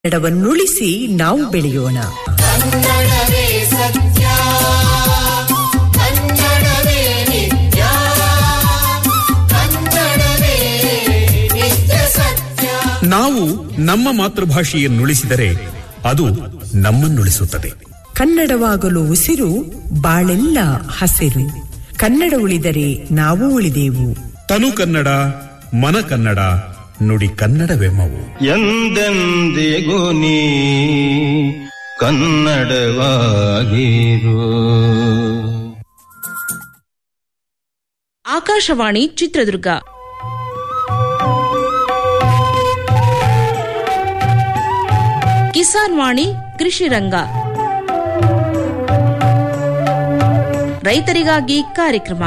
ಕನ್ನಡವನ್ನುಳಿಸಿ ನಾವು ಬೆಳೆಯೋಣ ಕನ್ನಡವೇ ಸತ್ಯ ಕನ್ನಡವೇ ನಿತ್ಯ ಕನ್ನಡವೇ ನಿತ್ಯ ಸತ್ಯ ನಾವು ನಮ್ಮ ಮಾತೃಭಾಷೆಯನ್ನುಳಿಸಿದರೆ ಅದು ನಮ್ಮನ್ನುಳಿಸುತ್ತದೆ ಕನ್ನಡವಾಗಲು ಉಸಿರು ಬಾಳೆಲ್ಲ ಹಸಿರು ಕನ್ನಡ ಉಳಿದರೆ ನಾವು ಉಳಿದೆವು ತನು ಕನ್ನಡ ಮನ ಕನ್ನಡ ನುಡಿ ಕನ್ನಡವೆಮ್ಮವು ಎಂದೆಂದಿಗೂ ನೀ ಕನ್ನಡವಾಗಿರು ಆಕಾಶವಾಣಿ ಚಿತ್ರದುರ್ಗ ಕಿಸಾನ್ ವಾಣಿ ಕೃಷಿ ರಂಗ ರೈತರಿಗಾಗಿ ಕಾರ್ಯಕ್ರಮ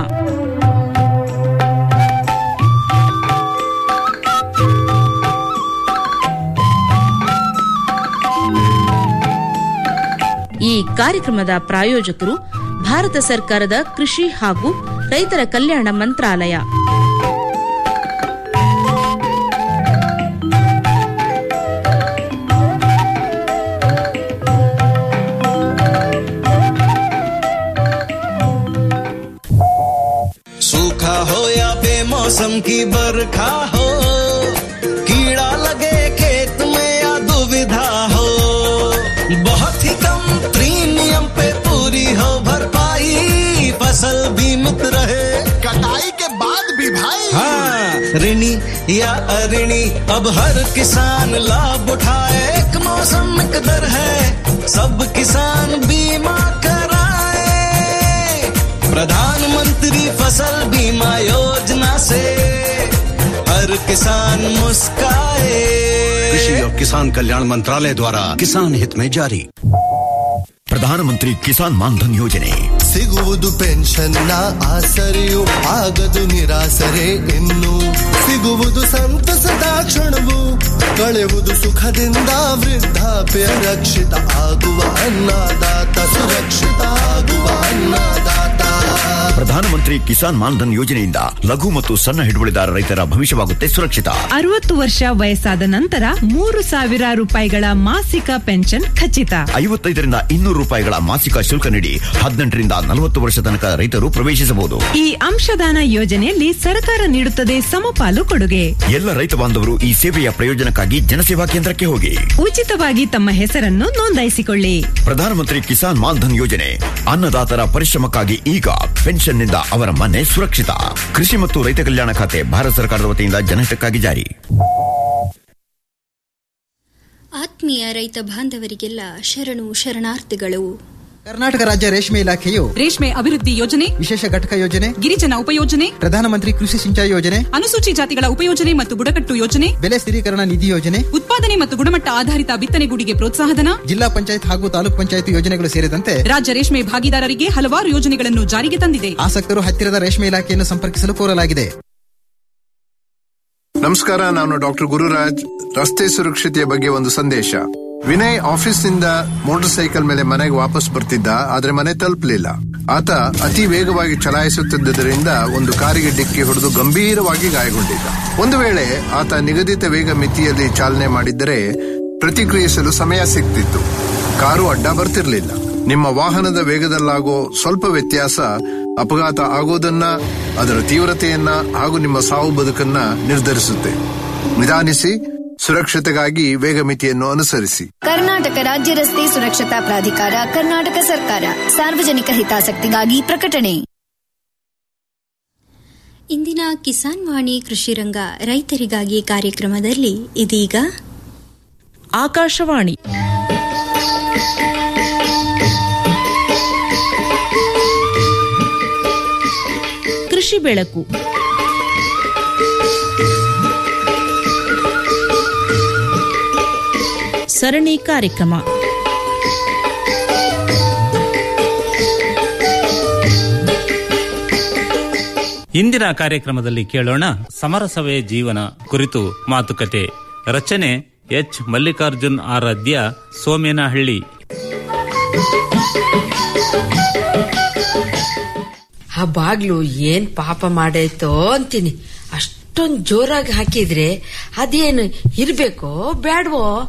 ಈ ಕಾರ್ಯಕ್ರಮದ ಪ್ರಾಯೋಜಕರು ಭಾರತ ಸರ್ಕಾರದ ಕೃಷಿ ಹಾಗೂ ರೈತರ ಕಲ್ಯಾಣ ಮಂತ್ರಾಲಯ सूखा हो या बेमौसम की बरखा हो कीड़ा लगे खेत में या दुविधा हो बहुत ही कम प्रीमियम पे पूरी हो भरपाई फसल बीमित रहे कटाई के बाद भी भाई हाँ ऋणी या अऋणी अब हर किसान लाभ उठाए एक मौसम एक दर है सब किसान बीमा कराए प्रधानमंत्री फसल बीमा योजना से हर किसान मुस्काए कृषि और किसान कल्याण मंत्रालय द्वारा किसान हित में जारी ಪ್ರಧಾನಮಂತ್ರಿ ಕಿಸಾನ್ ಮಾನ್ಧನ್ ಯೋಜನೆ ಸಿಗುವುದು ಪೆನ್ಷನ್ನ ಆಸರೆಯು ಆಗದು ನಿರಾಸರೆ ಇನ್ನು ಸಿಗುವುದು ಸಂತಸದ ಕ್ಷಣವು ಕಳೆಯುವುದು ಸುಖದಿಂದ ವೃದ್ಧಾಪ್ಯ ರಕ್ಷಿತ ಆಗುವ ಅನ್ನದಾತ ಸುರಕ್ಷಿತ ಆಗುವ ಅನ್ನದಾತ ಪ್ರಧಾನಮಂತ್ರಿ ಕಿಸಾನ್ ಮಾನ್ಧನ್ ಯೋಜನೆಯಿಂದ ಲಘು ಮತ್ತು ಸಣ್ಣ ಹಿಡುವಳಿದಾರ ರೈತರ ಭವಿಷ್ಯವಾಗುತ್ತೆ ಸುರಕ್ಷಿತ ಅರವತ್ತು ವರ್ಷ ವಯಸ್ಸಾದ ನಂತರ ಮೂರು ಸಾವಿರ ರೂಪಾಯಿಗಳ ಮಾಸಿಕ ಪೆನ್ಷನ್ ಖಚಿತ ಐವತ್ತೈದರಿಂದ ಇನ್ನೂರು ರೂಪಾಯಿಗಳ ಮಾಸಿಕ ಶುಲ್ಕ ನೀಡಿ ಹದಿನೆಂಟರಿಂದ ನಲವತ್ತು ವರ್ಷ ತನಕ ರೈತರು ಪ್ರವೇಶಿಸಬಹುದು ಈ ಅಂಶದಾನ ಯೋಜನೆಯಲ್ಲಿ ಸರ್ಕಾರ ನೀಡುತ್ತದೆ ಸಮಪಾಲು ಕೊಡುಗೆ ಎಲ್ಲ ರೈತ ಬಾಂಧವರು ಈ ಸೇವೆಯ ಪ್ರಯೋಜನಕ್ಕಾಗಿ ಜನಸೇವಾ ಕೇಂದ್ರಕ್ಕೆ ಹೋಗಿ ಉಚಿತವಾಗಿ ತಮ್ಮ ಹೆಸರನ್ನು ನೋಂದಾಯಿಸಿಕೊಳ್ಳಿ ಪ್ರಧಾನಮಂತ್ರಿ ಕಿಸಾನ್ ಮಾನ್ಧನ್ ಯೋಜನೆ ಅನ್ನದಾತರ ಪರಿಶ್ರಮಕ್ಕಾಗಿ ಈಗ ಪೆನ್ಷನ್ನಿಂದ ಅವರ ಮನೆ ಸುರಕ್ಷಿತ ಕೃಷಿ ಮತ್ತು ರೈತ ಕಲ್ಯಾಣ ಖಾತೆ ಭಾರತ ಸರ್ಕಾರದ ವತಿಯಿಂದ ಜನಹಿತಕ್ಕಾಗಿ ಜಾರಿ ಆತ್ಮೀಯ ರೈತ ಬಾಂಧವರಿಗೆಲ್ಲ ಶರಣು ಶರಣಾರ್ಥಿಗಳು ಕರ್ನಾಟಕ ರಾಜ್ಯ ರೇಷ್ಮೆ ಇಲಾಖೆಯು ರೇಷ್ಮೆ ಅಭಿವೃದ್ಧಿ ಯೋಜನೆ ವಿಶೇಷ ಘಟಕ ಯೋಜನೆ ಗಿರಿಜನ ಉಪಯೋಜನೆ ಪ್ರಧಾನಮಂತ್ರಿ ಕೃಷಿ ಸಿಂಚಾಯಿ ಯೋಜನೆ ಅನುಸೂಚಿ ಜಾತಿಗಳ ಉಪಯೋಜನೆ ಮತ್ತು ಬುಡಕಟ್ಟು ಯೋಜನೆ ಬೆಲೆ ಸ್ಥಿರೀಕರಣ ನಿಧಿ ಯೋಜನೆ ಉತ್ಪಾದನೆ ಮತ್ತು ಗುಣಮಟ್ಟ ಆಧಾರಿತ ಬಿತ್ತನೆಗೂಡಿಗೆ ಪ್ರೋತ್ಸಾಹಧನ ಜಿಲ್ಲಾ ಪಂಚಾಯತ್ ಹಾಗೂ ತಾಲೂಕ್ ಪಂಚಾಯತ್ ಯೋಜನೆಗಳು ಸೇರಿದಂತೆ ರಾಜ್ಯ ರೇಷ್ಮೆ ಭಾಗಿದಾರರಿಗೆ ಹಲವಾರು ಯೋಜನೆಗಳನ್ನು ಜಾರಿಗೆ ತಂದಿದೆ ಆಸಕ್ತರು ಹತ್ತಿರದ ರೇಷ್ಮೆ ಇಲಾಖೆಯನ್ನು ಸಂಪರ್ಕಿಸಲು ಕೋರಲಾಗಿದೆ ನಮಸ್ಕಾರ ನಾನು ಡಾಕ್ಟರ್ ಗುರುರಾಜ್ ರಸ್ತೆ ಸುರಕ್ಷತೆಯ ಬಗ್ಗೆ ಒಂದು ಸಂದೇಶ ವಿನಯ್ ಆಫೀಸ್ನಿಂದ ಮೋಟಾರ್ ಸೈಕಲ್ ಮೇಲೆ ಮನೆಗೆ ವಾಪಸ್ ಬರ್ತಿದ್ದ ಆದ್ರೆ ಮನೆ ತಲುಪಲಿಲ್ಲ ಆತ ಅತಿ ವೇಗವಾಗಿ ಚಲಾಯಿಸುತ್ತಿದ್ದರಿಂದ ಒಂದು ಕಾರಿಗೆ ಡಿಕ್ಕಿ ಹೊಡೆದು ಗಂಭೀರವಾಗಿ ಗಾಯಗೊಂಡಿದ್ದ ಒಂದು ವೇಳೆ ಆತ ನಿಗದಿತ ವೇಗ ಮಿತಿಯಲ್ಲಿ ಚಾಲನೆ ಮಾಡಿದ್ದರೆ ಪ್ರತಿಕ್ರಿಯಿಸಲು ಸಮಯ ಸಿಗ್ತಿತ್ತು ಕಾರು ಅಡ್ಡ ಬರ್ತಿರ್ಲಿಲ್ಲ ನಿಮ್ಮ ವಾಹನದ ವೇಗದಲ್ಲಾಗೋ ಸ್ವಲ್ಪ ವ್ಯತ್ಯಾಸ ಅಪಘಾತ ಆಗೋದನ್ನ ಅದರ ತೀವ್ರತೆಯನ್ನ ಹಾಗೂ ನಿಮ್ಮ ಸಾವು ಬದುಕನ್ನ ನಿರ್ಧರಿಸುತ್ತೆ ನಿಧಾನಿಸಿ ಸುರಕ್ಷತೆಗಾಗಿ ವೇಗ ಮಿತಿಯನ್ನು ಅನುಸರಿಸಿ ಕರ್ನಾಟಕ ರಾಜ್ಯ ರಸ್ತೆ ಸುರಕ್ಷತಾ ಪ್ರಾಧಿಕಾರ ಕರ್ನಾಟಕ ಸರ್ಕಾರ ಸಾರ್ವಜನಿಕ ಹಿತಾಸಕ್ತಿಗಾಗಿ ಪ್ರಕಟಣೆ ಇಂದಿನ ಕಿಸಾನ್ ವಾಣಿ ಕೃಷಿ ರಂಗ ರೈತರಿಗಾಗಿ ಕಾರ್ಯಕ್ರಮದಲ್ಲಿ ಇದೀಗ ಆಕಾಶವಾಣಿ ಕೃಷಿ ಬೆಳಕು ಸರಣಿ ಕಾರ್ಯಕ್ರಮ ಇಂದಿನ ಕಾರ್ಯಕ್ರಮದಲ್ಲಿ ಕೇಳೋಣ ಸಮರಸವೇ ಜೀವನ ಕುರಿತು ಮಾತುಕತೆ ರಚನೆ ಎಚ್ ಮಲ್ಲಿಕಾರ್ಜುನ್ ಆರಾಧ್ಯ ಸೋಮೇನಹಳ್ಳಿ ಆ ಬಾಗ್ಲು ಏನ್ ಪಾಪ ಮಾಡಾಯ್ತೋ ಅಂತೀನಿ ಅಷ್ಟೊಂದ್ ಜೋರಾಗಿ ಹಾಕಿದ್ರೆ ಅದೇನು ಇರ್ಬೇಕೋ ಬ್ಯಾಡ್ವೋ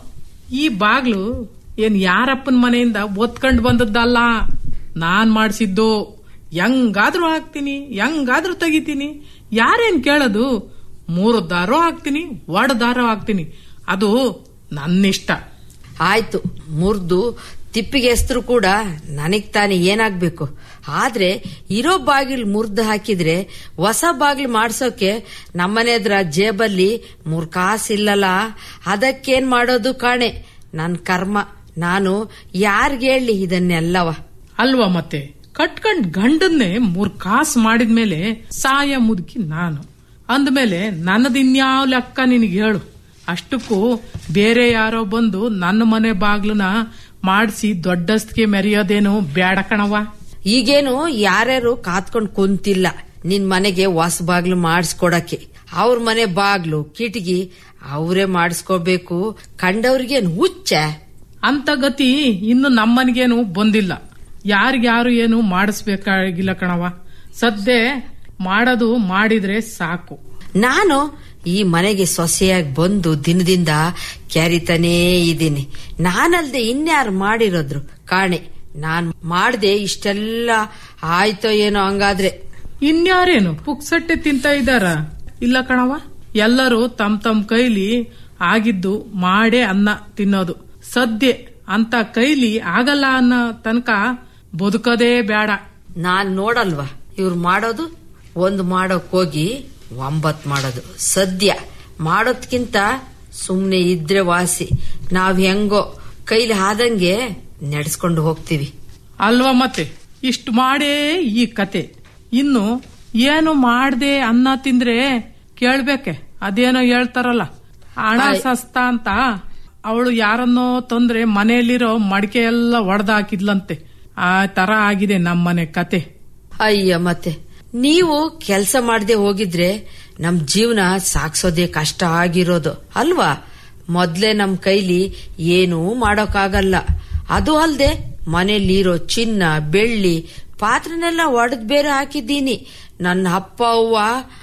ಈ ಬಾಗ್ಲು ಏನ್ ಯಾರಪ್ಪನ ಮನೆಯಿಂದ ಒತ್ಕೊಂಡ್ ಬಂದದ್ದಲ್ಲ ನಾನ್ ಮಾಡಿಸಿದ್ದು ಹೆಂಗಾದ್ರೂ ಹಾಕ್ತೀನಿ ಹೆಂಗಾದ್ರೂ ತೆಗಿತೀನಿ ಯಾರೇನ್ ಕೇಳೋದು ಮೂರು ದಾರೋ ಹಾಕ್ತೀನಿ ಒಡ ದಾರೋ ಹಾಕ್ತೀನಿ ಅದು ನನ್ನಿಷ್ಟ ಆಯ್ತು ಮುರ್ದು ತಿಪ್ಪಿಗೆ ಹೆಸರು ಕೂಡ ನನಗ್ ತಾನೇ ಏನಾಗ್ಬೇಕು ಆದ್ರೆ ಇರೋ ಬಾಗಿಲ್ ಮುರ್ದು ಹಾಕಿದ್ರೆ ಹೊಸ ಬಾಗಿಲು ಮಾಡ್ಸೋಕೆ ನಮ್ಮನೆದ್ರ ಜೇಬಲ್ಲಿ ಮೂರ್ ಕಾಸಿಲ್ಲಲ್ಲ ಅದಕ್ಕೇನ್ ಮಾಡೋದು ಕಾಣೆ ನನ್ ಕರ್ಮ ನಾನು ಯಾರ್ಗ್ ಹೇಳಿ ಇದನ್ನೆಲ್ಲವ ಅಲ್ವಾ ಮತ್ತೆ ಕಟ್ಕೊಂಡ್ ಗಂಡನ್ನೇ ಮೂರ್ ಕಾಸು ಮಾಡಿದ್ಮೇಲೆ ಸಾಯ ಮುದುಕಿ ನಾನು ಅಂದ್ಮೇಲೆ ನನ್ನದಿನ್ಯಾವ ಲೆಕ್ಕ ನಿನಗೆ ಹೇಳು ಅಷ್ಟಕ್ಕೂ ಬೇರೆ ಯಾರೋ ಬಂದು ನನ್ನ ಮನೆ ಬಾಗ್ಲನ್ನ ಮಾಡಿಸಿ ದೊಡ್ಡಸ್ತಿಗೆ ಮೆರೆಯೋದೇನು ಬೇಡ ಕಣವ ಈಗೇನು ಯಾರ್ಯಾರು ಕಾತ್ಕೊಂಡ್ ಕುಂತಿಲ್ಲ ನಿನ್ ಮನೆಗೆ ಹೊಸ ಬಾಗ್ಲು ಮಾಡಿಸ್ಕೊಡಕ್ಕೆ ಅವ್ರ ಮನೆ ಬಾಗ್ಲು ಕಿಟಕಿ ಅವರೇ ಮಾಡಿಸ್ಕೋಬೇಕು ಕಂಡವ್ರಿಗೇನು ಹುಚ್ಚ ಅಂತ ಗತಿ ಇನ್ನು ನಮ್ಮನಿಗೇನು ಬಂದಿಲ್ಲ ಯಾರಿಗ್ಯಾರು ಏನು ಮಾಡಿಸ್ಬೇಕಾಗಿಲ್ಲ ಕಣವ ಸದ್ದೆ ಮಾಡೋದು ಮಾಡಿದ್ರೆ ಸಾಕು ನಾನು ಈ ಮನೆಗೆ ಸೊಸೆಯಾಗಿ ಬಂದು ದಿನದಿಂದ ಕ್ಯಾರಿತಾನೇ ಇದ್ದೀನಿ ನಾನಲ್ದೆ ಇನ್ಯಾರು ಮಾಡಿರೋದ್ರು ಕಾಣೆ ನಾನ್ ಮಾಡ್ದೆ ಇಷ್ಟೆಲ್ಲ ಆಯ್ತೋ ಏನೋ ಹಂಗಾದ್ರೆ ಇನ್ಯಾರೇನು ಪುಕ್ಸಟ್ಟೆ ತಿಂತ ಇದ್ದಾರ ಇಲ್ಲ ಕಣವ ಎಲ್ಲರೂ ತಮ್ ತಮ್ ಕೈಲಿ ಆಗಿದ್ದು ಮಾಡೇ ಅನ್ನ ತಿನ್ನೋದು ಸದ್ಯ ಅಂತ ಕೈಲಿ ಆಗಲ್ಲ ಅನ್ನೋ ತನಕ ಬದುಕದೇ ಬೇಡ ನಾನ್ ನೋಡಲ್ವಾ ಇವ್ರು ಮಾಡೋದು ಒಂದು ಮಾಡೋಕ್ ಹೋಗಿ ಒಂಬತ್ ಮಾಡೋದು ಸದ್ಯ ಮಾಡೋದ್ಕಿಂತ ಸುಮ್ನೆ ಇದ್ರೆ ವಾಸಿ ನಾವ್ ಹೆಂಗೋ ಕೈಲಿ ಆದಂಗೆ ನಡೆಸ್ಕೊಂಡು ಹೋಗ್ತೀವಿ ಅಲ್ವಾ ಮತ್ತೆ ಇಷ್ಟು ಮಾಡೇ ಈ ಕತೆ ಇನ್ನು ಏನು ಮಾಡ್ದೆ ಅನ್ನ ತಿಂದ್ರೆ ಕೇಳ್ಬೇಕೆ ಅದೇನೋ ಹೇಳ್ತಾರಲ್ಲ ಹಣ ಆಯ್. ಸಸ್ತ ಅಂತ ಅವಳು ಯಾರನ್ನೋ ತೊಂದ್ರೆ ಮನೆಯಲ್ಲಿರೋ ಮಡಿಕೆ ಎಲ್ಲ ಒಡೆದ ಹಾಕಿದ್ಲಂತೆ ಆ ತರ ಆಗಿದೆ ನಮ್ಮನೆ ಕತೆ ಅಯ್ಯ ಮತ್ತೆ ನೀವು ಕೆಲಸ ಮಾಡದೆ ಹೋಗಿದ್ರೆ ನಮ್ ಜೀವನ ಸಾಕ್ಸೋದೇ ಕಷ್ಟ ಆಗಿರೋದು ಅಲ್ವಾ ಮೊದ್ಲೇ ನಮ್ ಕೈಲಿ ಏನೂ ಮಾಡೋಕ್ಕಾಗಲ್ಲ ಅದು ಅಲ್ದೆ ಮನೇಲಿರೋ ಚಿನ್ನ ಬೆಳ್ಳಿ ಪಾತ್ರೆನೆಲ್ಲ ಒಡೆದ್ ಬೇರೆ ಹಾಕಿದ್ದೀನಿ ನನ್ನ ಅಪ್ಪ ಅವ್ವ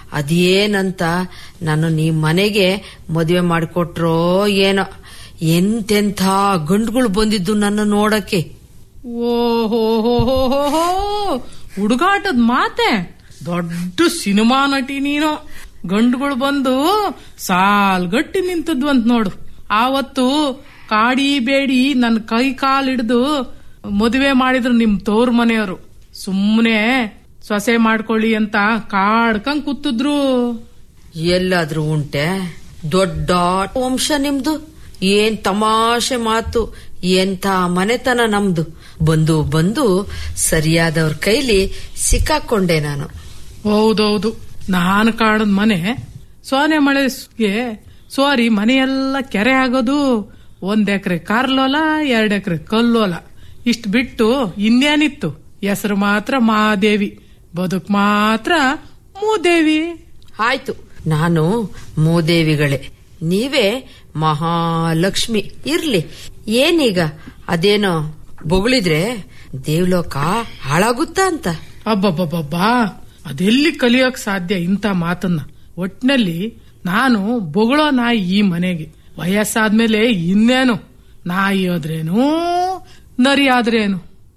ಅದೇನಂತ ನಾನು ನೀ ಮನೆಗೆ ಮದುವೆ ಮಾಡಿಕೊಟ್ರೋ ಏನೋ ಎಂತೆಂಥ ಗಂಡುಗಳು ಬಂದಿದ್ದು ನನ್ನ ನೋಡಕ್ಕೆ ಓಹೋ ಹುಡುಗಾಟದ ಮಾತೆ ದೊಡ್ಡ ಸಿನಿಮಾ ನಟಿ ನೀನು ಗಂಡುಗಳು ಬಂದು ಸಾಲ್ಗಟ್ಟಿ ನಿಂತದ್ವಂತ ನೋಡು ಆವತ್ತು ಕಾಡಿ ಬೇಡಿ ನನ್ನ ಕೈ ಕಾಲ್ ಹಿಡ್ದು ಮದುವೆ ಮಾಡಿದ್ರು ನಿಮ್ ತೋರ್ ಮನೆಯವರು ಸುಮ್ಮನೆ ಸೊಸೆ ಮಾಡ್ಕೊಳ್ಳಿ ಅಂತ ಕಾಡ್ಕಂಗ್ ಕೂತಿದ್ರು ಎಲ್ಲಾದ್ರೂ ಉಂಟೆ ದೊಡ್ಡ ವಂಶ ನಿಮ್ದು ಏನ್ ತಮಾಷೆ ಮಾತು ಎಂಥ ಮನೆತನ ನಮ್ದು ಬಂದು ಬಂದು ಸರಿಯಾದವ್ರ ಕೈಲಿ ಸಿಕ್ಕಾಕೊಂಡೆ ನಾನು ಹೌದೌದು ನಾನು ಕಾಡದ್ ಮನೆ ಸೋನೆ ಮಳೆಗೆ ಸೋರಿ ಮನೆಯೆಲ್ಲ ಕೆರೆ ಆಗೋದು ಒಂದ್ ಎಕರೆ ಕಾರ್ಲೋಲ ಎರಡ್ ಎಕರೆ ಕಲ್ಲೋಲ ಇಷ್ಟ ಬಿಟ್ಟು ಇನ್ನೇನಿತ್ತು ಹೆಸರು ಮಾತ್ರ ಮಹಾದೇವಿ ಬದುಕ್ ಮಾತ್ರ ಮೂದೇವಿ ಆಯ್ತು ನಾನು ಮೂದೇವಿಗಳೇ ನೀವೇ ಮಹಾಲಕ್ಷ್ಮಿ ಇರ್ಲಿ ಏನೀಗ ಅದೇನೋ ಬೊಗಳಿದ್ರೆ ದೇವ್ಲೋಕ ಹಾಳಾಗುತ್ತಾ ಅಂತ ಅಬ್ಬಬ್ಬಬ್ಬಬ್ಬಾ ಅದೆಲ್ಲಿ ಕಲಿಯೋಕ್ ಸಾಧ್ಯ ಇಂಥ ಮಾತನ್ನ ಒಟ್ನಲ್ಲಿ ನಾನು ಬೊಗಳೋ ನಾಯಿ ಈ ಮನೆಗೆ ವಯಸ್ಸಾದ್ಮೇಲೆ ಇನ್ನೇನು ನಾಯಿ ಹೋದ್ರೇನು ನರಿ ಆದ್ರೇನು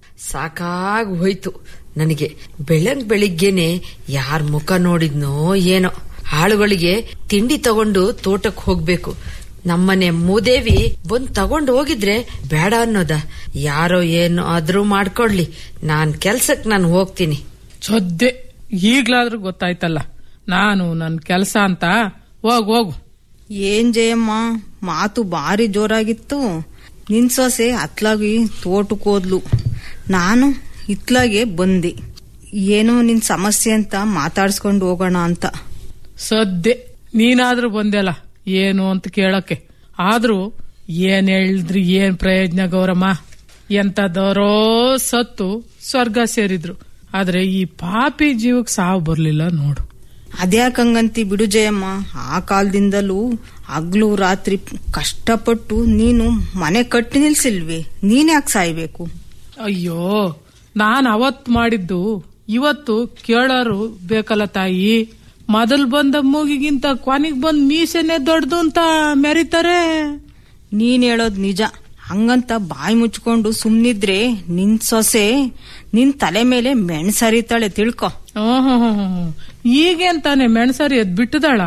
ಸಾಕಾಗ್ ಹೋಯ್ತು ನನಗೆ ಬೆಳಗ್ ಬೆಳಿಗ್ಗೆನೆ ಯಾರ್ ಮುಖ ನೋಡಿದ್ನೋ ಏನೋ ಆಳುಗಳಿಗೆ ತಿಂಡಿ ತಗೊಂಡು ತೋಟಕ್ ಹೋಗ್ಬೇಕು ನಮ್ಮನೆ ಮೂದೇವಿ ಬಂದ್ ತಗೊಂಡು ಹೋಗಿದ್ರೆ ಬೇಡ ಅನ್ನೋದ ಯಾರೋ ಏನು ಆದ್ರೂ ಮಾಡ್ಕೊಡ್ಲಿ ನಾನ್ ಕೆಲ್ಸಕ್ ನಾನು ಹೋಗ್ತೀನಿ ಸದ್ದೆ ಈಗ್ಲಾದ್ರೂ ಗೊತ್ತಾಯ್ತಲ್ಲ ನಾನು ನನ್ ಕೆಲ್ಸ ಅಂತ ಹೋಗ್ ಹೋಗು ಏನ್ ಜಯಮ್ಮ ಮಾತು ಭಾರಿ ಜೋರಾಗಿತ್ತು ನಿನ್ ಸೊಸೆ ಅತ್ಲಾಗಿ ತೋಟಕ್ಕೆ ಹೋದ್ಲು ನಾನು ಇತ್ಲಾಗೆ ಬಂದೆ ಏನೋ ನಿನ್ ಸಮಸ್ಯೆ ಅಂತ ಮಾತಾಡ್ಸ್ಕೊಂಡು ಹೋಗೋಣ ಅಂತ ಸದ್ದೆ ನೀನಾದ್ರೂ ಬಂದೆಲ್ಲ ಏನು ಅಂತ ಕೇಳಕ್ಕೆ ಆದ್ರೂ ಏನ್ ಹೇಳಿದ್ರಿ ಏನ್ ಪ್ರಯೋಜನ ಗೌರಮ್ಮ ಎಂತದವರೋ ಸತ್ತು ಸ್ವರ್ಗ ಸೇರಿದ್ರು ಆದ್ರೆ ಈ ಪಾಪಿ ಜೀವಕ್ ಸಾವು ಬರ್ಲಿಲ್ಲ ನೋಡು ಅದ್ಯಾಕಂಗಂತಿ ಬಿಡು ಜಯಮ್ಮ ಆ ಕಾಲದಿಂದಲೂ ಹಗ್ಲು ರಾತ್ರಿ ಕಷ್ಟಪಟ್ಟು ನೀನು ಮನೆ ಕಟ್ಟಿ ನಿಲ್ಸಿಲ್ವೇ ನೀನ್ಯಾಕೆ ಸಾಯ್ಬೇಕು ಅಯ್ಯೋ ನಾನ್ ಅವತ್ ಮಾಡಿದ್ದು ಇವತ್ತು ಕೇಳೋರು ಬೇಕಲ್ಲ ತಾಯಿ ಮೊದಲ್ ಬಂದ ಮೂಗಿಗಿಂತ ಕೊನೆಗ್ ಬಂದ್ ಮೀಸೆನೆ ದೊಡ್ಡದು ಅಂತ ಮೆರಿತಾರೆ ನೀನ್ ಹೇಳೋದ್ ನಿಜ ಹಂಗಂತ ಬಾಯಿ ಮುಚ್ಕೊಂಡು ಸುಮ್ನಿದ್ರೆ ನಿನ್ ಸೊಸೆ ನಿನ್ ತಲೆ ಮೇಲೆ ಮೆಣಸರಿತಾಳೆ ತಿಳ್ಕೊ ಹ್ಮ್ ಈಗೇನ್ ತಾನೆ ಮೆಣಸರಿ ಎದ್ ಬಿಟ್ಟದಾಳ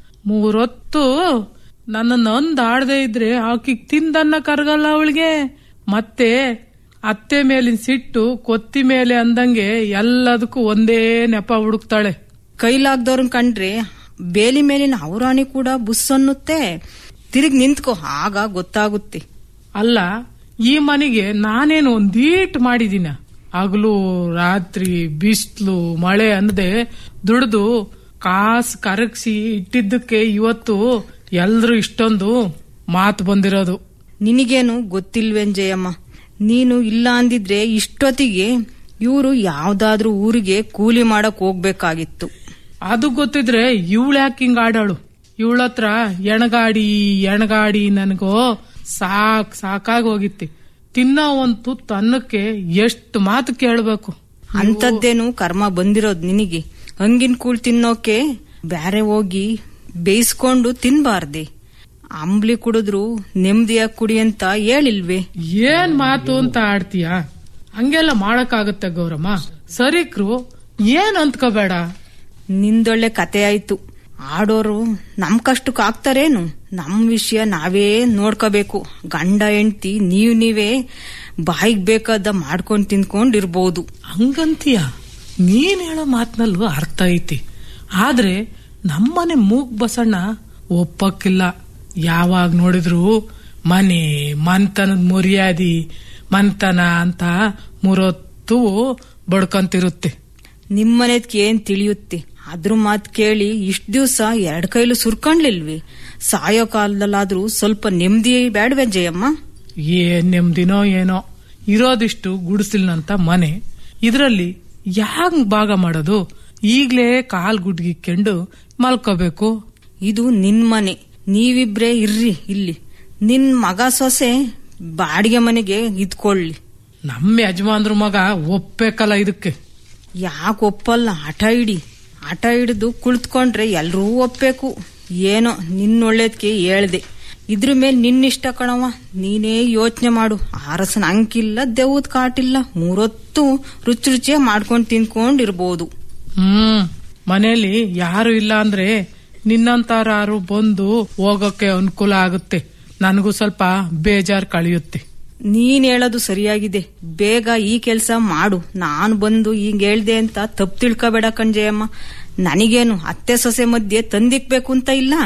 ಮೂರೊತ್ತು ನನ್ನನ್ನು ಒಂದ್ ಆಡದೆ ಇದ್ರೆ ಆಕಿಗ್ ತಿಂದನ್ನ ಕರಗಲ್ಲ ಅವಳಿಗೆ ಮತ್ತೆ ಅತ್ತೆ ಮೇಲಿನ ಸಿಟ್ಟು ಕೊತ್ತಿ ಮೇಲೆ ಅಂದಂಗೆ ಎಲ್ಲದಕ್ಕೂ ಒಂದೇ ನೆಪ ಹುಡುಕ್ತಾಳೆ ಕೈಲಾಗ್ದವ್ರನ್ ಕಂಡ್ರೆ ಬೇಲಿ ಮೇಲಿನ ಔರಾಣಿ ಕೂಡ ಬುಸ್ ಅನ್ನುತ್ತೆ ತಿರುಗ್ ನಿಂತ್ಕೋ ಆಗ ಗೊತ್ತಾಗುತ್ತೆ ಅಲ್ಲ ಈ ಮನೆಗೆ ನಾನೇನು ಒಂದೀಟ್ ಮಾಡಿದೀನ ಹಗಲು ರಾತ್ರಿ ಬಿಸ್ಲು ಮಳೆ ಅನ್ನದೆ ದುಡ್ದು ಕಾಸ್ ಕರಗಿಸಿ ಇಟ್ಟಿದ್ದಕ್ಕೆ ಇವತ್ತು ಎಲ್ರು ಇಷ್ಟೊಂದು ಮಾತು ಬಂದಿರೋದು ನಿನಗೇನು ಗೊತ್ತಿಲ್ವೇನ್ ಜಯಮ್ಮ ನೀನು ಇಲ್ಲ ಅಂದಿದ್ರೆ ಇಷ್ಟೊತ್ತಿಗೆ ಇವರು ಯಾವ್ದಾದ್ರೂ ಊರಿಗೆ ಕೂಲಿ ಮಾಡಕ್ ಹೋಗ್ಬೇಕಾಗಿತ್ತು ಅದು ಗೊತ್ತಿದ್ರೆ ಇವಳು ಯಾಕೆ ಹಿಂಗ್ ಆಡಾಳು ಇವಳತ್ರ ಎಣಗಾಡಿ ಎಣಗಾಡಿ ನನಗೋ ಸಾಕ್ ಸಾಕಾಗಿ ಹೋಗಿತ್ತಿ ತಿನ್ನೋ ಒಂದ್ ತುತ್ತು ಅನ್ನಕ್ಕೆ ಎಷ್ಟು ಮಾತು ಕೇಳ್ಬೇಕು ಅಂತದ್ದೇನು ಕರ್ಮ ಬಂದಿರೋದ್ ನಿನಗೆ ಹಂಗಿನ ಕೂಳ್ ತಿನ್ನೋಕೆ ಬ್ಯಾರೆ ಹೋಗಿ ಬೇಯಿಸ್ಕೊಂಡು ತಿನ್ಬಾರ್ದೆ ಅಂಬ್ಲಿ ಕುಡಿದ್ರು ನೆಮ್ಮದಿಯಾಗಿ ಕುಡಿ ಅಂತ ಹೇಳಿಲ್ವೇ ಏನ್ ಮಾತು ಅಂತ ಆಡ್ತೀಯ ಹಂಗೆಲ್ಲ ಮಾಡಕ್ಕಾಗತ್ತೆ ಗೌರಮ್ಮ ಸರಿಕ್ರು ಏನ್ ಅಂತ್ಕೋಬೇಡ ನಿಂದೊಳ್ಳೆ ಕತೆ ಆಯ್ತು ಆಡೋರು ನಮ್ ಕಷ್ಟಕ್ಕೆ ಆಗ್ತಾರೇನು ನಮ್ ವಿಷಯ ನಾವೇ ನೋಡ್ಕೋಬೇಕು ಗಂಡ ಹೆಂಡ್ತಿ ನೀವ್ ನೀವೇ ಬಾಯಿಗ್ ಬೇಕಾದ ಮಾಡ್ಕೊಂಡ್ ತಿನ್ಕೊಂಡಿರ್ಬೋದು ಹಂಗಂತೀಯ ನೀನ್ ಹೇಳೋ ಮಾತ್ನಲ್ಲೂ ಅರ್ಥ ಐತಿ ಆದ್ರೆ ನಮ್ಮನೆ ಮೂಗ್ ಬಸಣ್ಣ ಒಪ್ಪಕ್ಕಿಲ್ಲ ಯಾವಾಗ ನೋಡಿದ್ರು ಮನೆ ಮನ್ತನದ ಮರ್ಯಾದಿ ಮನ್ತನ ಅಂತ ಮೂರೊತ್ತು ಬಡ್ಕಂತಿರುತ್ತೆ ನಿಮ್ಮನೆದ್ಕೆ ಏನ್ ತಿಳಿಯುತ್ತೆ ಅದ್ರ ಮಾತ್ ಕೇಳಿ ಇಷ್ಟ ದಿವ್ಸ ಎರಡ್ ಕೈಲು ಸುರ್ಕೊಂಡ್ಲಿಲ್ವಿ ಸಾಯೋ ಕಾಲದಲ್ಲಾದ್ರೂ ಸ್ವಲ್ಪ ನೆಮ್ಮದಿ ಬೇಡವೆ ಜಯಮ್ಮ ಏನ್ ನೆಮ್ಮದಿನೋ ಏನೋ ಇರೋದಿಷ್ಟು ಗುಡಿಸಿಲ್ನಂತ ಮನೆ ಇದ್ರಲ್ಲಿ ಯಾಂಗ್ ಭಾಗ ಮಾಡೋದು ಈಗ್ಲೇ ಕಾಲ್ ಗುಡ್ಗಿಕ್ಕೊಂಡು ಮಲ್ಕೋಬೇಕು ಇದು ನಿನ್ ಮನೆ ನೀವಿಬ್ರೇ ಇರ್ರಿ ಇಲ್ಲಿ ನಿನ್ ಮಗ ಸೊಸೆ ಬಾಡಿಗೆ ಮನೆಗೆ ಇದ್ಕೊಳ್ಳಿ ನಮ್ಮ ಯಜಮಾನ್ರ ಮಗ ಒಪ್ಪಬೇಕಲ್ಲ ಇದಕ್ಕೆ ಯಾಕೆ ಒಪ್ಪಲ್ಲ ಹಠ ಹಿಡಿ ಹಠ ಹಿಡಿದು ಕುಳಿತುಕೊಂಡ್ರೆ ಎಲ್ರೂ ಒಪ್ಬೇಕು ಏನೋ ನಿನ್ನೊಳ್ಳೇದ್ಕೆ ಹೇಳ್ದೆ ಇದ್ರ ಮೇಲೆ ನಿನ್ನಿಷ್ಟ ಕಣವ ನೀನೇ ಯೋಚನೆ ಮಾಡು ಅರಸನ ಅಂಕಿಲ್ಲ ದೆವ್ವದ್ ಕಾಟಿಲ್ಲ ಮೂರೊತ್ತು ರುಚಿ ರುಚಿಯ ಮಾಡ್ಕೊಂಡು ತಿನ್ಕೊಂಡಿರ್ಬೋದು ಹ್ಮ್ ಮನೇಲಿ ಯಾರು ಇಲ್ಲ ಅಂದ್ರೆ ನಿನ್ನಂತಾರು ಬಂದು ಹೋಗೋಕೆ ಅನುಕೂಲ ಆಗುತ್ತೆ ನನಗೂ ಸ್ವಲ್ಪ ಬೇಜಾರ್ ಕಳಿಯುತ್ತೆ ನೀನ್ ಹೇಳೋದು ಸರಿಯಾಗಿದೆ ಬೇಗ ಈ ಕೆಲ್ಸ ಮಾಡು ನಾನ್ ಬಂದು ಹಿಂಗ್ ಹೇಳ್ದೆ ಅಂತ ತಪ್ಪು ತಿಳ್ಕೊಬೇಡ ಕಣ್ಜಯಮ್ಮ ನನಗೇನು ಅತ್ತೆ ಸೊಸೆ ಮಧ್ಯೆ ತಂದಿಕ್ಬೇಕು ಅಂತ ಇಲ್ಲ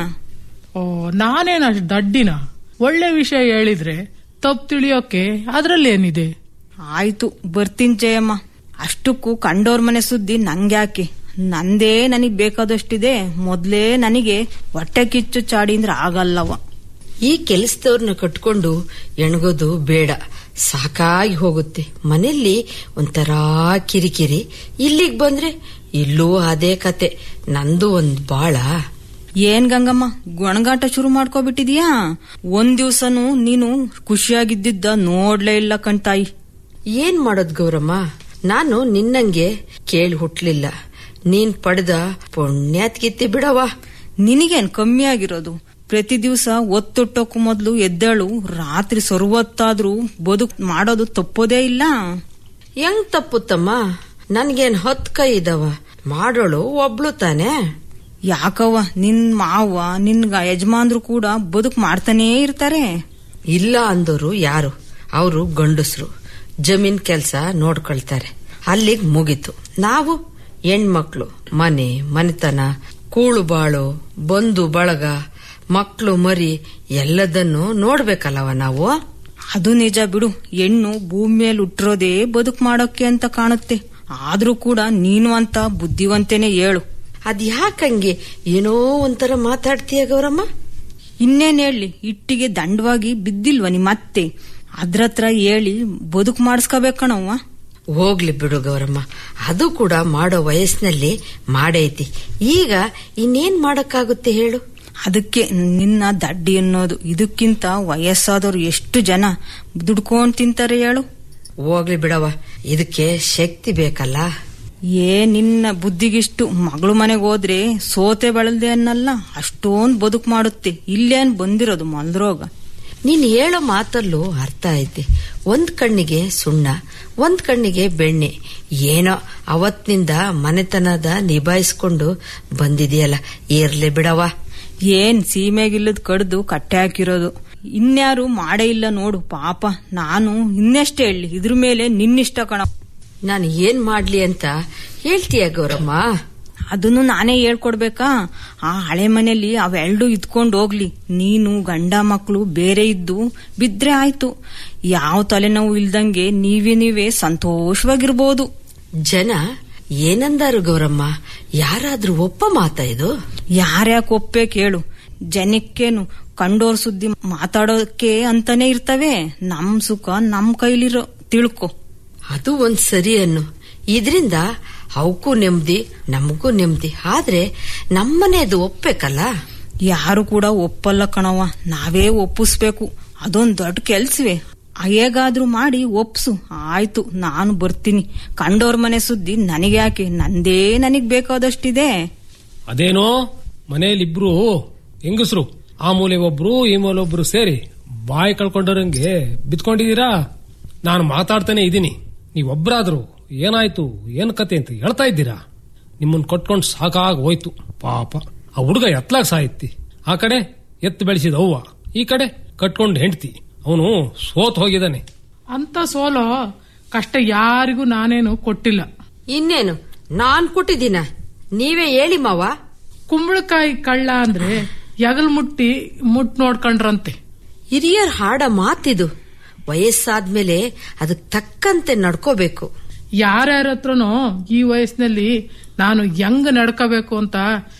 ಓ ನಾನೇನ ದಡ್ಡಿನ ಒಳ್ಳೆ ವಿಷಯ ಹೇಳಿದ್ರೆ ತಪ್ಪು ತಿಳಿಯೋಕೆ ಅದ್ರಲ್ಲೇನಿದೆ ಆಯ್ತು ಬರ್ತೀನಿ ಜಯಮ್ಮ ಅಷ್ಟಕ್ಕೂ ಕಂಡೋರ್ ಮನೆ ಸುದ್ದಿ ನಂಗ್ಯಾಕೆ ನಂದೇ ನನಗ್ ಬೇಕಾದಷ್ಟಿದೆ ಮೊದ್ಲೇ ನನಗೆ ಹೊಟ್ಟೆ ಕಿಚ್ಚು ಚಾಡಿ ಅಂದ್ರೆ ಆಗಲ್ಲವ ಈ ಕೆಲಸದವ್ರನ್ನ ಕಟ್ಕೊಂಡು ಎಣಗೋದು ಬೇಡ ಸಾಕಾಗಿ ಹೋಗುತ್ತೆ ಮನೆಯಲ್ಲಿ ಒಂಥರ ಕಿರಿಕಿರಿ ಇಲ್ಲಿಗ್ ಬಂದ್ರೆ ಇಲ್ಲೂ ಅದೇ ಕತೆ ನಂದು ಒಂದ್ ಬಾಳ ಏನ್ ಗಂಗಮ್ಮ ಗೊಣಗಾಟ ಶುರು ಮಾಡ್ಕೋಬಿಟ್ಟಿದ್ಯಾ ಒಂದ್ ದಿವ್ಸನು ನೀನು ಖುಷಿಯಾಗಿದ್ದಿದ್ದ ನೋಡ್ಲೇ ಇಲ್ಲ ಕಣ್ತಾಯಿ ಏನ್ ಮಾಡೋದ್ ಗೌರಮ್ಮ ನಾನು ನಿನ್ನಂಗೆ ಕೇಳಿ ಹುಟ್ಲಿಲ್ಲ ನೀನ್ ಪಡೆದ ಪುಣ್ಯಾತ್ಗಿತ್ತಿ ಬಿಡವಾ ನಿನಗೇನ್ ಕಮ್ಮಿ ಆಗಿರೋದು ಪ್ರತಿ ದಿವಸ ಒತ್ತೊಟ್ಟೋಕು ಮೊದ್ಲು ಎದ್ದೇಳು ರಾತ್ರಿ ಸರ್ವತ್ತಾದ್ರೂ ಬದುಕ್ ಮಾಡೋದು ತಪ್ಪೋದೇ ಇಲ್ಲ ಹೆಂಗ್ ತಪ್ಪುತ್ತಮ್ಮ ನನ್ಗೇನ್ ಹತ್ ಕೈ ಇದಾವ ಮಾಡೋಳು ಒಬ್ಳು ತಾನೆ ಯಾಕವ್ವ ನಿನ್ ಮಾವ ನಿನ್ ಗ- ಯಜಮಾನ್ರು ಕೂಡ ಬದುಕ್ ಮಾಡ್ತಾನೇ ಇರ್ತಾರೆ ಇಲ್ಲ ಅಂದೋರು ಯಾರು ಅವರು ಗಂಡಸ್ರು ಜಮೀನ್ ಕೆಲ್ಸ ನೋಡ್ಕೊಳ್ತಾರೆ ಅಲ್ಲಿಗ್ ಮುಗೀತು ನಾವು ಹೆಣ್ಮಕ್ಳು ಮನೆ ಮನೆತನ ಕೂಳು ಬಾಳು ಬಂಧು ಬಳಗ ಮಕ್ಳು ಮರಿ ಎಲ್ಲದನ್ನು ನೋಡ್ಬೇಕಲ್ಲವ ನಾವು ಅದು ನಿಜ ಬಿಡು ಹೆಣ್ಣು ಭೂಮಿ ಮೇಲೆ ಹುಟ್ಟಿರೋದೇ ಬದುಕ್ ಮಾಡೋಕೆ ಅಂತ ಕಾಣುತ್ತೆ ಆದ್ರೂ ಕೂಡ ನೀನು ಅಂತ ಬುದ್ಧಿವಂತೇನೆ ಹೇಳು ಅದ್ ಯಾಕಂಗೆ ಏನೋ ಒಂಥರ ಮಾತಾಡ್ತೀಯ ಗೌರಮ್ಮ ಇನ್ನೇನ್ ಹೇಳಿ ಇಟ್ಟಿಗೆ ದಂಡವಾಗಿ ಬಿದ್ದಿಲ್ವ ನಿಮ್ಮತ್ತೆ ಅದ್ರತ್ರ ಹೇಳಿ ಬದುಕ್ ಮಾಡಿಸ್ಕೋಬೇಕಣವ್ವ ಹೋಗ್ಲಿ ಬಿಡು ಗೌರಮ್ಮ ಅದು ಕೂಡ ಮಾಡೋ ವಯಸ್ಸಿನಲ್ಲಿ ಮಾಡೈತಿ ಈಗ ಇನ್ನೇನ್ ಮಾಡಕ್ಕಾಗುತ್ತೆ ಹೇಳು ಅದಕ್ಕೆ ನಿನ್ನ ದಡ್ಡಿ ಅನ್ನೋದು ಇದಕ್ಕಿಂತ ವಯಸ್ಸಾದವ್ರು ಎಷ್ಟು ಜನ ದುಡ್ಕೊಂಡ್ ತಿಂತಾರೆ ಹೇಳು ಹೋಗ್ಲಿ ಬಿಡವ ಇದಕ್ಕೆ ಶಕ್ತಿ ಬೇಕಲ್ಲ ಏ ನಿನ್ನ ಬುದ್ಧಿಗಿಷ್ಟು ಮಗಳು ಮನೆಗೆ ಹೋದ್ರೆ ಸೋತೆ ಬಳಲ್ದೆ ಅನ್ನಲ್ಲ ಅಷ್ಟೊಂದ್ ಬದುಕ್ ಮಾಡುತ್ತೆ ಇಲ್ಲೇನ್ ಬಂದಿರೋದು ಮಲ್ರೋಗ ನೀನ್ ಹೇಳೋ ಮಾತಲ್ಲೂ ಅರ್ಥ ಐತಿ ಒಂದ್ ಕಣ್ಣಿಗೆ ಸುಣ್ಣ ಒಂದ್ ಕಣ್ಣಿಗೆ ಬೆಣ್ಣೆ ಏನೋ ಅವತ್ತಿನಿಂದ ಮನೆತನದ ನಿಭಾಯಿಸ್ಕೊಂಡು ಬಂದಿದೆಯಲ್ಲ ಇರ್ಲಿ ಬಿಡವ ಏನ್ ಸೀಮೆಗಿಲ್ಲದ್ ಕಡ್ದು ಕಟ್ಟೆ ಹಾಕಿರೋದು ಇನ್ಯಾರು ಮಾಡೇ ಇಲ್ಲ ನೋಡು ಪಾಪ ನಾನು ಇನ್ನೆಷ್ಟೇ ಹೇಳಿ ಇದ್ರ ಮೇಲೆ ನಿನ್ನಿಷ್ಟ ಕಣ ನಾನು ಏನ್ ಮಾಡ್ಲಿ ಅಂತ ಹೇಳ್ತೀಯ ಗೌರಮ್ಮ ಅದನ್ನು ನಾನೇ ಹೇಳ್ಕೊಡ್ಬೇಕಾ ಆ ಹಳೆ ಮನೆಯಲ್ಲಿ ಅವೆರಡು ಇದ್ಕೊಂಡು ಹೋಗ್ಲಿ ನೀನು ಗಂಡ ಮಕ್ಕಳು ಬೇರೆ ಇದ್ದು ಬಿದ್ರೆ ಆಯ್ತು ಯಾವ ತಲೆನೋವು ಇಲ್ದಂಗೆ ನೀವೇ ನೀವೇ ಸಂತೋಷವಾಗಿರ್ಬೋದು ಜನ ಏನಂದಾರು ಗೌರಮ್ಮ ಯಾರಾದ್ರೂ ಒಪ್ಪ ಮಾತಾ ಇದು ಯಾರ್ಯಾಕೆ ಒಪ್ಪೆ ಕೇಳು ಜನಕ್ಕೇನು ಕಂಡೋರ್ ಸುದ್ದಿ ಮಾತಾಡೋಕೆ ಅಂತಾನೆ ಇರ್ತವೆ ನಮ್ ಸುಖ ನಮ್ ಕೈಲಿರೋ ತಿಳ್ಕೊ ಅದು ಒಂದ್ ಸರಿ ಅನ್ನು ಇದ್ರಿಂದ ಅವಕ್ಕೂ ನೆಮ್ಮದಿ ನಮಗೂ ನೆಮ್ಮದಿ ಆದ್ರೆ ನಮ್ಮನೆದು ಒಪ್ಬೇಕಲ್ಲ ಯಾರು ಕೂಡ ಒಪ್ಪಲ್ಲ ಕಣವ ನಾವೇ ಒಪ್ಪಿಸ್ಬೇಕು ಅದೊಂದ್ ದೊಡ್ಡ ಕೆಲ್ಸವೇ ಹೇಗಾದ್ರೂ ಮಾಡಿ ಒಪ್ಸು ಆಯ್ತು ನಾನು ಬರ್ತೀನಿ ಕಂಡೋರ್ ಮನೆ ಸುದ್ದಿ ನನಗೆ ಯಾಕೆ ನಂದೇ ನನಗ್ ಬೇಕಾದಷ್ಟಿದೆ ಅದೇನೋ ಮನೆಯಲ್ಲಿಬ್ರು ಹೆಂಗಸ್ರು ಆ ಮೂಲೆ ಒಬ್ರು ಈ ಮೂಲೆ ಒಬ್ರು ಸೇರಿ ಬಾಯಿ ಕಳ್ಕೊಂಡವ್ರಂಗೆ ಬಿತ್ಕೊಂಡಿದೀರಾ ನಾನು ಮಾತಾಡ್ತಾನೆ ಇದ್ದೀನಿ ನೀವೊಬ್ರಾದ್ರು ಏನಾಯ್ತು ಏನ್ ಕತೆ ಅಂತ ಹೇಳ್ತಾ ಇದ್ದೀರಾ ನಿಮ್ಮನ್ ಕೊಟ್ಕೊಂಡ್ ಸಾಕಾಗ್ ಹೋಯ್ತು ಪಾಪ ಆ ಹುಡುಗ ಎತ್ಲಾಗ ಸಾಯಿತಿ ಆ ಕಡೆ ಎತ್ತು ಬೆಳೆಸಿದ ಅವ್ವ ಈ ಕಡೆ ಕಟ್ಕೊಂಡ್ ಹೆಂಡ್ತಿ ಅವನು ಸೋತ್ ಹೋಗಿದ್ದಾನೆ ಅಂತ ಸೋಲೋ ಕಷ್ಟ ಯಾರಿಗೂ ನಾನೇನು ಕೊಟ್ಟಿಲ್ಲ ಇನ್ನೇನು ನಾನ್ ಕೊಟ್ಟಿದ್ದೀನ ನೀವೇ ಹೇಳಿ ಮಾವ ಕುಂಬಳಕಾಯಿ ಕಳ್ಳ ಅಂದ್ರೆ ಯಗಲ್ ಮುಟ್ಟಿ ಮುಟ್ ನೋಡ್ಕೊಂಡ್ರಂತೆ ಹಿರಿಯರ್ ಹಾಡ ಮಾತಿದು ವಯಸ್ಸಾದ್ಮೇಲೆ ಅದಕ್ ತಕ್ಕಂತೆ ನಡ್ಕೋಬೇಕು ಯಾರ್ಯಾರ ಹತ್ರನೂ ಈ ವಯಸ್ಸಿನಲ್ಲಿ ನಾನು ಹೆಂಗ್ ನಡ್ಕೋಬೇಕು ಅಂತ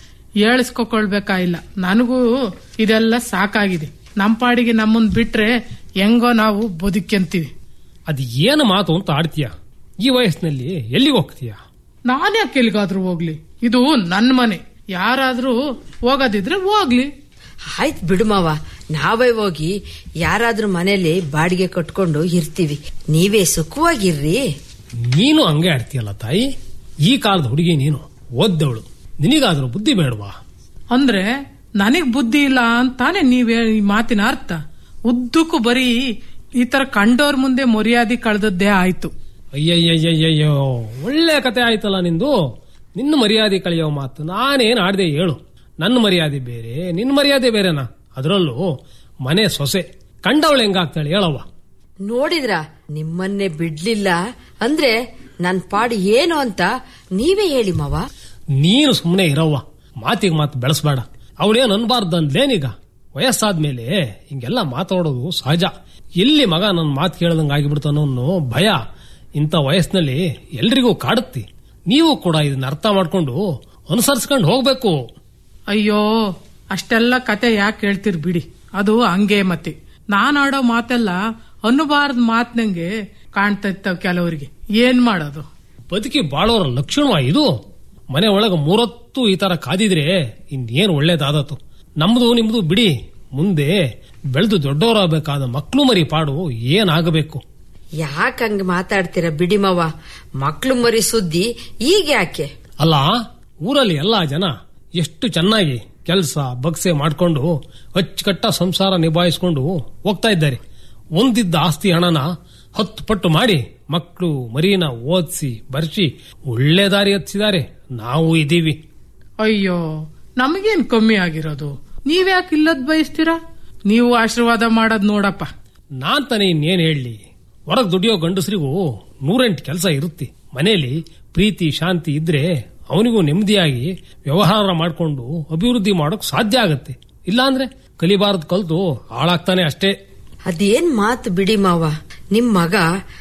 ಹೇಳಿಸ್ಕೊಳ್ಬೇಕಾಗಿಲ್ಲ ನನಗೂ ಇದೆಲ್ಲ ಸಾಕಾಗಿದೆ ನಮ್ಮ ಪಾಡಿಗೆ ನಮ್ಮನ್ ಬಿಟ್ರೆ ಹೆಂಗೋ ನಾವು ಬದುಕ್ಯಂತೀವಿ ಅದ್ ಏನು ಮಾತು ಅಂತ ಆಡ್ತೀಯ ಈ ವಯಸ್ಸಿನಲ್ಲಿ ಎಲ್ಲಿಗೆ ಹೋಗ್ತೀಯ ನಾನ್ಯಾಕೆ ಎಲ್ಲಿಗಾದ್ರೂ ಹೋಗ್ಲಿ ಇದು ನನ್ನ ಮನೆ ಯಾರಾದ್ರೂ ಹೋಗೋದಿದ್ರೆ ಹೋಗ್ಲಿ ಆಯ್ತು ಬಿಡು ಮಾವ ನಾವೇ ಹೋಗಿ ಯಾರಾದ್ರೂ ಮನೇಲಿ ಬಾಡಿಗೆ ಕಟ್ಕೊಂಡು ಇರ್ತೀವಿ ನೀವೇ ಸುಖವಾಗಿರ್ರಿ ನೀನು ಹಂಗೆ ಆಡ್ತೀಯಲ್ಲ ತಾಯಿ ಈ ಕಾಲದ ಹುಡುಗಿ ನೀನು ಓದ್ದವಳು ನಿನಗಾದ್ರೂ ಬುದ್ಧಿ ಬೇಡವಾ ಅಂದ್ರೆ ನನಗ್ ಬುದ್ಧಿ ಇಲ್ಲ ಅಂತಾನೆ ನೀವ್ ಹೇಳಿ ಈ ಮಾತಿನ ಅರ್ಥ ಉದ್ದಕ್ಕೂ ಬರೀ ಈ ತರ ಕಂಡೋರ್ ಮುಂದೆ ಮರ್ಯಾದೆ ಕಳೆದದ್ದೇ ಆಯ್ತು ಅಯ್ಯಯ್ಯಯ್ಯಯ್ಯೋ ಒಳ್ಳೆ ಕತೆ ಆಯ್ತಲ್ಲ ನಿಂದು ನಿನ್ನ ಮರ್ಯಾದೆ ಕಳೆಯೋ ಮಾತು ನಾನೇನ್ ಆಡ್ದೆ ಹೇಳು ನನ್ನ ಮರ್ಯಾದೆ ಬೇರೆ ನಿನ್ನ ಮರ್ಯಾದೆ ಬೇರೆನಾ ಅದರಲ್ಲೂ ಮನೆ ಸೊಸೆ ಕಂಡವಳು ಹೆಂಗಾಗ್ತಾಳೆ ಹೇಳವ್ವ ನೋಡಿದ್ರ ನಿಮ್ಮನ್ನೇ ಬಿಡ್ಲಿಲ್ಲ ಅಂದ್ರೆ ನನ್ ಪಾಡು ಏನು ಅಂತ ನೀವೇ ಹೇಳಿ ಮಾವ ನೀನು ಸುಮ್ಮನೆ ಇರವ್ವ ಮಾತಿಗೆ ಮಾತು ಬೆಳೆಸ್ಬೇಡ ಅವಳೇನು ಅನ್ಬಾರ್ದಂದ್ಲೇನೀಗ ವಯಸ್ಸಾದ್ಮೇಲೆ ಹಿಂಗೆಲ್ಲ ಮಾತಾಡೋದು ಸಹಜ ಎಲ್ಲಿ ಮಗ ನನ್ನ ಮಾತು ಕೇಳ್ದಂಗೆ ಆಗಿಬಿಡ್ತಾನೋ ಅನ್ನೋ ಭಯ ಇಂಥ ವಯಸ್ಸಿನಲ್ಲಿ ಎಲ್ರಿಗೂ ಕಾಡುತ್ತೆ ನೀವು ಕೂಡ ಇದನ್ನ ಅರ್ಥ ಮಾಡ್ಕೊಂಡು ಅನುಸರಿಸ್ಕೊಂಡು ಹೋಗ್ಬೇಕು ಅಯ್ಯೋ ಅಷ್ಟೆಲ್ಲ ಕತೆ ಯಾಕೆ ಹೇಳ್ತೀರಿ ಬಿಡಿ ಅದು ಹಂಗೆ ಮತ್ತೆ ನಾನ್ ಆಡೋ ಮಾತೆಲ್ಲ ಅನ್ನಬಾರ್ದ ಮಾತ್ನಂಗೆ ಕಾಣ್ತಾ ಇರ್ತಾವ ಕೆಲವರಿಗೆ ಏನ್ ಮಾಡೋದು ಬದುಕಿ ಬಾಳೋರ ಲಕ್ಷಣವ ಇದು ಮನೆ ಒಳಗ ಮೂರತ್ತು ಈ ತರ ಕಾದಿದ್ರೆ ಇನ್ನೇನು ಒಳ್ಳೇದಾದತು ನಮ್ದು ನಿಮ್ದು ಬಿಡಿ ಮುಂದೆ ಬೆಳೆದು ದೊಡ್ಡವರಾಗಬೇಕಾದ ಮಕ್ಕಳು ಮರಿ ಪಾಡು ಏನಾಗಬೇಕು ಯಾಕೆ ಹಂಗ ಮಾತಾಡ್ತೀರ ಬಿಡಿ ಮಾವ ಮಕ್ಳು ಮರಿ ಸುದ್ದಿ ಈಗ ಯಾಕೆ ಅಲ್ಲ ಊರಲ್ಲಿ ಎಲ್ಲಾ ಜನ ಎಷ್ಟು ಚೆನ್ನಾಗಿ ಕೆಲಸ ಬಗ್ಸೆ ಮಾಡ್ಕೊಂಡು ಅಚ್ಚುಕಟ್ಟ ಸಂಸಾರ ನಿಭಾಯಿಸ್ಕೊಂಡು ಹೋಗ್ತಾ ಇದ್ದಾರೆ ಒಂದಿದ್ದ ಆಸ್ತಿ ಹಣನ ಹತ್ತು ಪಟ್ಟು ಮಾಡಿ ಮಕ್ಕಳು ಮರಿನ ಓದಿಸಿ ಬರ್ಸಿ ಒಳ್ಳೆ ದಾರಿ ಹತ್ತಿಸಿದ್ದಾರೆ ನಾವು ಇದೀವಿ ಅಯ್ಯೋ ನಮಗೇನ್ ಕಮ್ಮಿ ಆಗಿರೋದು ನೀವ್ಯಾಕೆ ಇಲ್ಲದ್ ಬಯಸ್ತೀರಾ ನೀವು ಆಶೀರ್ವಾದ ಮಾಡೋದ್ ನೋಡಪ್ಪ ನಾನ್ ತಾನೇ ಇನ್ನೇನ್ ಹೇಳಿ ಹೊರಗ್ ದುಡಿಯೋ ಗಂಡಸರಿಗೂ ನೂರೆಂಟು ಕೆಲಸ ಇರುತ್ತೆ ಮನೆಯಲ್ಲಿ ಪ್ರೀತಿ ಶಾಂತಿ ಇದ್ರೆ ಅವನಿಗೂ ನೆಮ್ಮದಿಯಾಗಿ ವ್ಯವಹಾರ ಮಾಡ್ಕೊಂಡು ಅಭಿವೃದ್ಧಿ ಮಾಡೋಕ್ ಸಾಧ್ಯ ಆಗತ್ತೆ ಇಲ್ಲಾಂದ್ರೆ ಕಲಿಬಾರದ್ ಕಲ್ತು ಹಾಳಾಗ್ತಾನೆ ಅಷ್ಟೇ ಅದೇನ್ ಮಾತು ಬಿಡಿ ಮಾವ ನಿಮ್ ಮಗ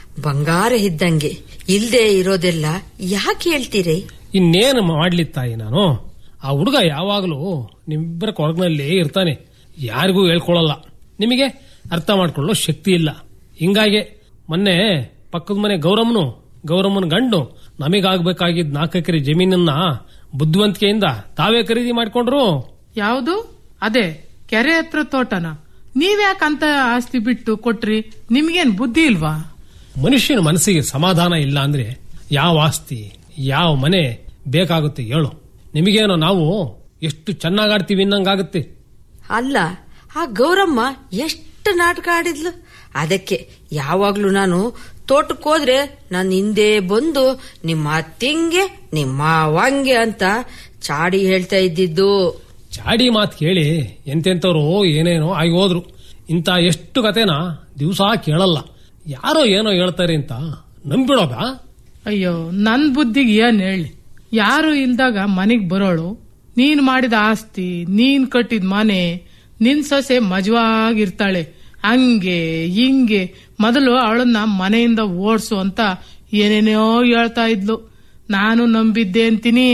ಬಂಗಾರ ಇದ್ದಂಗೆ ಇಲ್ದೇ ಇರೋದೆಲ್ಲ ಯಾಕೆ ಹೇಳ್ತೀರಿ ಇನ್ನೇನು ಮಾಡ್ಲಿ ತಾಯಿ ನಾನು ಆ ಹುಡುಗ ಯಾವಾಗಲೂ ನಿಮ್ಮಿಬ್ಬರ ಕೊರಗಿನಲ್ಲೇ ಇರ್ತಾನೆ ಯಾರಿಗೂ ಹೇಳ್ಕೊಳಲ್ಲ ನಿಮಗೆ ಅರ್ಥ ಮಾಡ್ಕೊಳ್ಳೋ ಶಕ್ತಿ ಇಲ್ಲ ಹಿಂಗಾಗೆ ಮೊನ್ನೆ ಪಕ್ಕದ ಮನೆ ಗೌರಮ್ಮನು ಗೌರಮ್ಮನ ಗಂಡು ನಮಗಾಗ್ಬೇಕಾಗಿದ್ದ ನಾಲ್ಕು ಎಕರೆ ಜಮೀನನ್ನ ಬುದ್ಧಿವಂತಿಕೆಯಿಂದ ತಾವೇ ಖರೀದಿ ಮಾಡ್ಕೊಂಡ್ರು ಯಾವುದು ಅದೇ ಕೆರೆ ಹತ್ರ ತೋಟನ ನೀವ್ಯಾಕ ಅಂತ ಆಸ್ತಿ ಬಿಟ್ಟು ಕೊಟ್ರಿ ನಿಮ್ಗೇನ್ ಬುದ್ಧಿ ಇಲ್ವಾ ಮನುಷ್ಯನ ಮನಸ್ಸಿಗೆ ಸಮಾಧಾನ ಇಲ್ಲ ಅಂದ್ರೆ ಯಾವ ಆಸ್ತಿ ಯಾವ ಮನೆ ಬೇಕಾಗುತ್ತೆ ಹೇಳು ನಿಮಗೇನೋ ನಾವು ಎಷ್ಟು ಚೆನ್ನಾಗಾಡ್ತೀವಿ ಇನ್ನಂಗಾಗುತ್ತೆ ಅಲ್ಲ ಆ ಗೌರಮ್ಮ ಎಷ್ಟ ಎಷ್ಟು ನಾಟಕ ಆಡಿದ್ಲು ಅದಕ್ಕೆ ಯಾವಾಗ್ಲೂ ನಾನು ತೋಟಕ್ಕೆ ಹೋದ್ರೆ ನನ್ನ ಹಿಂದೆ ಬಂದು ನಿಮ್ಮ ಅತ್ತಿಂಗೆ ನಿಮ್ಮ ಮಾವಂಗೆ ಅಂತ ಚಾಡಿ ಹೇಳ್ತಾ ಇದ್ದಿದ್ದು ಚಾಡಿ ಮಾತು ಕೇಳಿ ಎಂತೆಂತವ್ರು ಏನೇನೋ ಆಗಿ ಹೋದ್ರು ಇಂಥ ಎಷ್ಟು ಕತೆನ ದಿವಸ ಕೇಳಲ್ಲ ಯಾರೋ ಏನೋ ಹೇಳ್ತಾರೆ ಅಂತ ನಂಬಿಡೋದ ಅಯ್ಯೋ ನನ್ ಬುದ್ಧಿಗೆ ಏನ್ ಹೇಳಿ ಯಾರು ಇಲ್ದಾಗ ಮನೆಗ್ ಬರೋಳು ನೀನ್ ಮಾಡಿದ ಆಸ್ತಿ ನೀನ್ ಕಟ್ಟಿದ ಮನೆ ನಿನ್ ಸೊಸೆ ಮಜವಾಗಿರ್ತಾಳೆ ಹಂಗೆ ಹಿಂಗೆ ಮೊದಲು ಅವಳನ್ನ ಮನೆಯಿಂದ ಓಡ್ಸು ಅಂತ ಏನೇನೋ ಹೇಳ್ತಾ ಇದ್ಲು ನಾನು ನಂಬಿದ್ದೆ ಅಂತೀನಿ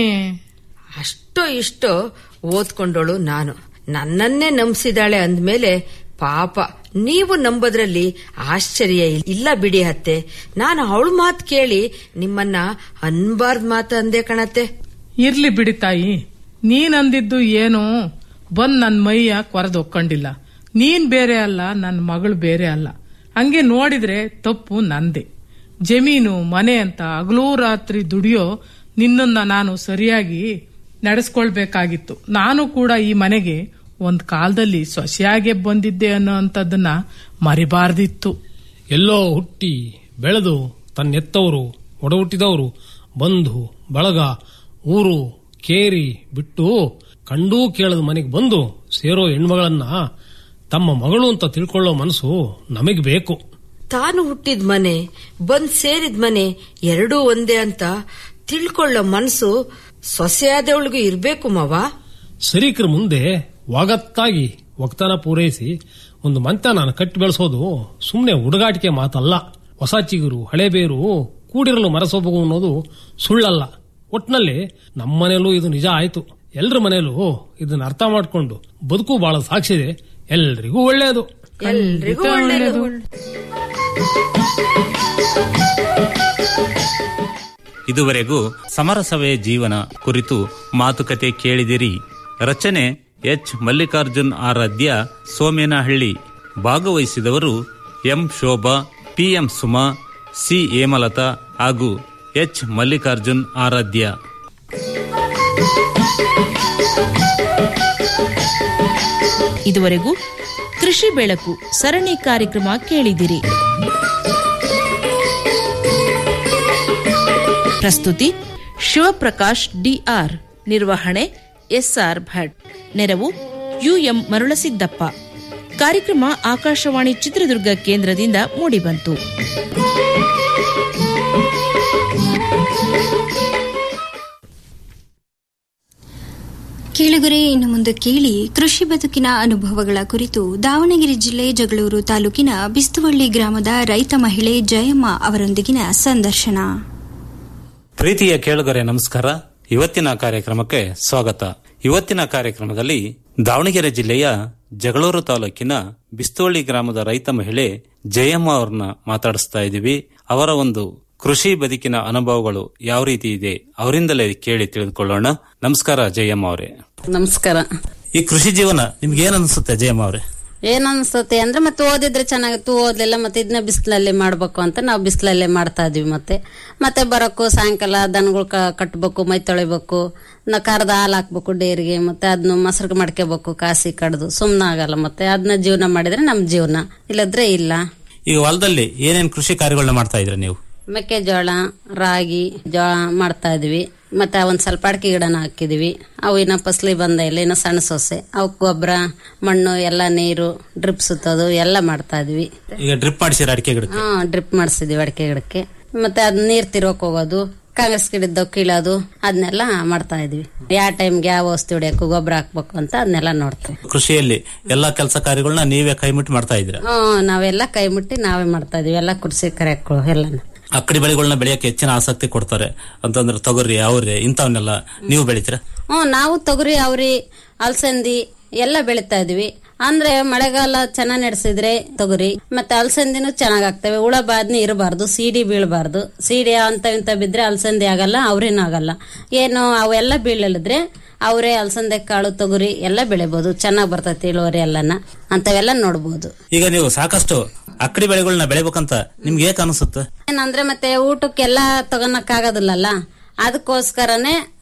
ಅಷ್ಟೋ ಇಷ್ಟೋ ಓದ್ಕೊಂಡೋಳು ನಾನು ನನ್ನನ್ನೇ ನಂಬಿಸಿದಾಳೆ ಅಂದ್ಮೇಲೆ ಪಾಪ ನೀವು ನಂಬೋದ್ರಲ್ಲಿ ಆಶ್ಚರ್ಯ ಇಲ್- ಇಲ್ಲ ಬಿಡಿ ಅತ್ತೆ ನಾನು ಅವಳ ಮಾತು ಕೇಳಿ ನಿಮ್ಮನ್ನ ಅನ್ಬಾರ್ದ್ ಮಾತು ಅಂದೆ ಕಣತ್ತೆ ಇರ್ಲಿ ಬಿಡಿ ತಾಯಿ ನೀನ್ ಅಂದಿದ್ದು ಏನು ಬಂದ್ ನನ್ ಮೈಯ ಕೊರೆದು ಒಕ್ಕೊಂಡಿಲ್ಲ ನೀನ್ ಬೇರೆ ಅಲ್ಲ ನನ್ ಮಗಳು ಬೇರೆ ಅಲ್ಲ ಹಂಗೆ ನೋಡಿದ್ರೆ ತಪ್ಪು ನಂದೆ ಜಮೀನು ಮನೆ ಅಂತ ಹಗಲೂ ರಾತ್ರಿ ದುಡಿಯೋ ನಿನ್ನನ್ನ ನಾನು ಸರಿಯಾಗಿ ನಡೆಸ್ಕೊಳ್ಬೇಕಾಗಿತ್ತು ನಾನು ಕೂಡ ಈ ಮನೆಗೆ ಒಂದ್ ಕಾಲದಲ್ಲಿ ಸೊಸೆಯಾಗೆ ಬಂದಿದ್ದೆ ಅನ್ನೋ ಅಂತದನ್ನ ಮರಿಬಾರ್ದಿತ್ತು ಎಲ್ಲೋ ಹುಟ್ಟಿ ಬೆಳೆದು ತನ್ನೆತ್ತವರು ಒಡ ಹುಟ್ಟಿದವರು ಬಂಧು ಬಳಗ ಊರು ಕೇರಿ ಬಿಟ್ಟು ಕಂಡೂ ಕೇಳದ ಮನೆಗೆ ಬಂದು ಸೇರೋ ಹೆಣ್ಮಗಳನ್ನ ತಮ್ಮ ಮಗಳು ಅಂತ ತಿಳ್ಕೊಳ್ಳೋ ಮನಸ್ಸು ನಮಗೆ ಬೇಕು ತಾನು ಹುಟ್ಟಿದ ಮನೆ ಬಂದ್ ಸೇರಿದ ಮನೆ ಎರಡೂ ಒಂದೇ ಅಂತ ತಿಳ್ಕೊಳ್ಳೋ ಮನಸ್ಸು ಸೊಸೆಯಾದವಳಿಗೂ ಇರ್ಬೇಕು ಮವ ಸರೀಕರ ಮುಂದೆ ವಾಗತ್ತಾಗಿ ವಕ್ತಾನ ಪೂರೈಸಿ ಒಂದು ಮಂತ ನಾನು ಕಟ್ಟಿ ಬೆಳೆಸೋದು ಸುಮ್ಮನೆ ಹುಡುಗಾಟಿಕೆ ಮಾತಲ್ಲ ಹೊಸ ಚಿಗುರು ಹಳೆ ಬೇರು ಕೂಡಿರಲು ಮರಸೋಬಗು ಅನ್ನೋದು ಸುಳ್ಳಲ್ಲ ಒಟ್ನಲ್ಲಿ ನಮ್ಮನೇಲೂ ಇದು ನಿಜ ಆಯ್ತು ಎಲ್ರ ಮನೇಲೂ ಇದನ್ನ ಅರ್ಥ ಮಾಡ್ಕೊಂಡು ಬದುಕು ಬಹಳ ಸಾಕ್ಷಿದೆ ಎಲ್ರಿಗೂ ಒಳ್ಳೆಯದು ಎಲ್ರಿಗೂ ಒಳ್ಳೇದು ಇದುವರೆಗೂ ಸಮರಸವೇ ಜೀವನ ಕುರಿತು ಮಾತುಕತೆ ಕೇಳಿದಿರಿ ರಚನೆ ಎಚ್ ಮಲ್ಲಿಕಾರ್ಜುನ್ ಆರಾಧ್ಯ ಸೋಮೇನಹಳ್ಳಿ ಭಾಗವಹಿಸಿದವರು M Shobha PM Suma C Hemalatha ಹಾಗೂ ಎಚ್ ಮಲ್ಲಿಕಾರ್ಜುನ್ ಆರಾಧ್ಯ ಇದುವರೆಗೂ ಕೃಷಿ ಬೆಳಕು ಸರಣಿ ಕಾರ್ಯಕ್ರಮ ಕೇಳಿದಿರಿ ಪ್ರಸ್ತುತಿ ಶಿವಪ್ರಕಾಶ್ ಡಿಆರ್ ನಿರ್ವಹಣೆ ಎಸ್ಆರ್ ಭಟ್ ನೆರವು ಯುಎಂ ಮರುಳಸಿದ್ದಪ್ಪ ಕಾರ್ಯಕ್ರಮ ಆಕಾಶವಾಣಿ ಚಿತ್ರದುರ್ಗ ಕೇಂದ್ರದಿಂದ ಮೂಡಿಬಂತು ಕೇಳುಗರೆ ಇನ್ನು ಮುಂದೆ ಕೇಳಿ ಕೃಷಿ ಬದುಕಿನ ಅನುಭವಗಳ ಕುರಿತು ದಾವಣಗೆರೆ ಜಿಲ್ಲೆ ಜಗಳೂರು ತಾಲೂಕಿನ ಬಿಸ್ತುವಳ್ಳಿ ಗ್ರಾಮದ ರೈತ ಮಹಿಳೆ ಜಯಮ್ಮ ಅವರೊಂದಿಗಿನ ಸಂದರ್ಶನ ಪ್ರೀತಿಯ ಕೇಳುಗರೆ ನಮಸ್ಕಾರ ಇವತ್ತಿನ ಕಾರ್ಯಕ್ರಮಕ್ಕೆ ಸ್ವಾಗತ ಇವತ್ತಿನ ಕಾರ್ಯಕ್ರಮದಲ್ಲಿ ದಾವಣಗೆರೆ ಜಿಲ್ಲೆಯ ಜಗಳೂರು ತಾಲೂಕಿನ ಬಿಸ್ತೋಳಿ ಗ್ರಾಮದ ರೈತ ಮಹಿಳೆ ಜಯಮ್ಮ ಅವ್ರನ್ನ ಮಾತಾಡಿಸ್ತಾ ಇದ್ದೀವಿ ಅವರ ಒಂದು ಕೃಷಿ ಬದುಕಿನ ಅನುಭವಗಳು ಯಾವ ರೀತಿ ಇದೆ ಅವರಿಂದಲೇ ಕೇಳಿ ತಿಳಿದುಕೊಳ್ಳೋಣ ನಮಸ್ಕಾರ ಜಯಮ್ಮ ಅವರೇ ನಮಸ್ಕಾರ ಈ ಕೃಷಿ ಜೀವನ ನಿಮ್ಗೆ ಏನ್ ಅನ್ಸುತ್ತೆ ಜಯಮ್ಮ ಅವರೇ ಏನ್ ಅನ್ಸ್ತತೆ ಅಂದ್ರೆ ಮತ್ತೆ ಓದಿದ್ರೆ ಚೆನ್ನಾಗಿತ್ತು ಓದ್ಲಿಲ್ಲ ಮತ್ತೆ ಇದನ್ನ ಬಿಸಿಲಲ್ಲಿ ಮಾಡ್ಬೇಕು ಅಂತ ನಾವು ಬಿಸಿಲಲ್ಲೇ ಮಾಡ್ತಾ ಇದೀವಿ ಮತ್ತೆ ಮತ್ತೆ ಬರೋಕು ಸಾಯಂಕಾಲ ದನಗಳು ಕಟ್ಟಬೇಕು ಮೈ ತೊಳಿಬೇಕು ನ ಕರ್ದ ಹಾಲು ಹಾಕ್ಬೇಕು ಡೇರಿಗೆ ಮತ್ತೆ ಅದನ್ನ ಮೊಸರು ಮಾಡ್ಕೋಬೇಕು ಕಾಸಿ ಕಡ್ದು ಸುಮ್ನೆ ಆಗಲ್ಲ ಮತ್ತೆ ಅದನ್ನ ಜೀವನ ಮಾಡಿದ್ರೆ ನಮ್ ಜೀವನ ಇಲ್ಲದ್ರೆ ಇಲ್ಲ ಈಗ ಹೊಲದಲ್ಲಿ ಏನೇನ್ ಕೃಷಿ ಕಾರ್ಯಗಳನ್ನ ಮಾಡ್ತಾ ಇದ್ರ ನೀವು ಮೆಕ್ಕೆಜೋಳ ರಾಗಿ ಜೋಳ ಮಾಡ್ತಾ ಇದೀವಿ ಮತ್ತೆ ಒಂದ್ ಸ್ವಲ್ಪ ಅಡಿಕೆ ಗಿಡನ ಹಾಕಿದೀವಿ ಅವು ಇನ್ನ ಫಸಲಿ ಬಂದ ಇಲ್ಲ ಇನ್ನ ಸಣ್ಣ ಸೊಸೆ ಅವಕ್ ಗೊಬ್ಬರ ಮಣ್ಣು ಎಲ್ಲ ನೀರು ಡ್ರಿಪ್ ಸುತ್ತೋದು ಎಲ್ಲ ಮಾಡ್ತಾ ಇದೀವಿ ಈಗ ಡ್ರಿಪ್ ಮಾಡಿಸಿರ ಅಡಿಕೆ ಗಿಡಕ್ಕೆ ಹಾ ಡ್ರಿಪ್ ಮಾಡಿಸಿದೀವಿ ಅಡಿಕೆ ಗಿಡಕ್ಕೆ ಮತ್ತೆ ಅದ್ ನೀರ್ ತಿರೋಕ್ ಹೋಗೋದು ಕಾಂಗ್ರೆಸ್ ಗಿಡದ್ದು ಕೀಳೋದು ಅದನ್ನೆಲ್ಲ ಮಾಡ್ತಾ ಇದೀವಿ ಯಾವ ಟೈಮ್ಗೆ ಯಾವ ಔಷಧಿ ಹೊಡಿಯಬೇಕು ಗೊಬ್ಬರ ಹಾಕ್ಬೇಕು ಅಂತ ಅದನ್ನೆಲ್ಲ ನೋಡ್ತೀವಿ ಕೃಷಿಯಲ್ಲಿ ಎಲ್ಲಾ ಕೆಲಸ ಕಾರ್ಯಗಳನ್ನ ನೀವೇ ಕೈಮುಟ್ಟಿ ಮಾಡ್ತಾ ಇದ್ರ ಹ್ಮ್ ನಾವೆಲ್ಲ ಕೈ ಮುಟ್ಟಿ ನಾವೇ ಮಾಡ್ತಾ ಇದೀವಿ ಎಲ್ಲ ಕುರ್ಸಿ ಕರೆಕ್ಗಳು ಎಲ್ಲಾನು ಅಕ್ಕಡಿ ಬೆಳೆಗಳನ್ನ ಬೆಳೆಯಕ್ಕೆ ಹೆಚ್ಚಿನ ಆಸಕ್ತಿ ಕೊಡ್ತಾರೆ ಅಂತಂದ್ರೆ ತೊಗರಿ ಅವ್ರಿ ಇಂಥವನ್ನೆಲ್ಲ ನೀವು ಬೆಳಿತೀರಾ ಹ್ಮ್ ನಾವು ತೊಗರಿ ಅವ್ರಿ ಅಲಸಂದಿ ಎಲ್ಲ ಬೆಳಿತಾ ಇದೀವಿ ಅಂದ್ರೆ ಮಳೆಗಾಲ ಚೆನ್ನಾಗ್ ನಡೆಸಿದ್ರೆ ತೊಗರಿ ಮತ್ತೆ ಅಲಸಂದಿನೂ ಚೆನ್ನಾಗ್ ಆಗ್ತವೆ ಹುಳ ಬಾದ್ನಿ ಇರಬಾರ್ದು ಸೀಡಿ ಬೀಳಬಾರ್ದು ಸೀಡಿ ಅಂತ ಇಂತ ಬಿದ್ರೆ ಅಲಸಂದಿ ಆಗಲ್ಲ ಅವ್ರೇನು ಆಗಲ್ಲ ಏನು ಅವೆಲ್ಲ ಬೀಳಲಿದ್ರೆ ಅವರೇ ಅಲಸಂದೆ ಕಾಳು ತೊಗರಿ ಎಲ್ಲ ಬೆಳಿಬಹುದು ಚೆನ್ನಾಗ್ ಬರ್ತೈತಿ ಇಳುವರಿ ಎಲ್ಲನ ಅಂತವೆಲ್ಲ ನೋಡ್ಬೋದು ಈಗ ನೀವು ಸಾಕಷ್ಟು ಅಕ್ಕಡಿ ಬೆಳೆಗಳನ್ನ ಬೆಳಿಬೇಕಂತ ನಿಮ್ಗೆ ಏಕ್ ಅನಿಸುತ್ತೆ ಏನಂದ್ರೆ ಮತ್ತೆ ಊಟಕ್ಕೆಲ್ಲ ತಗೊಳಕ್ ಆಗೋದಿಲ್ಲಲ್ಲ ಅದಕ್ಕೋಸ್ಕರನೇ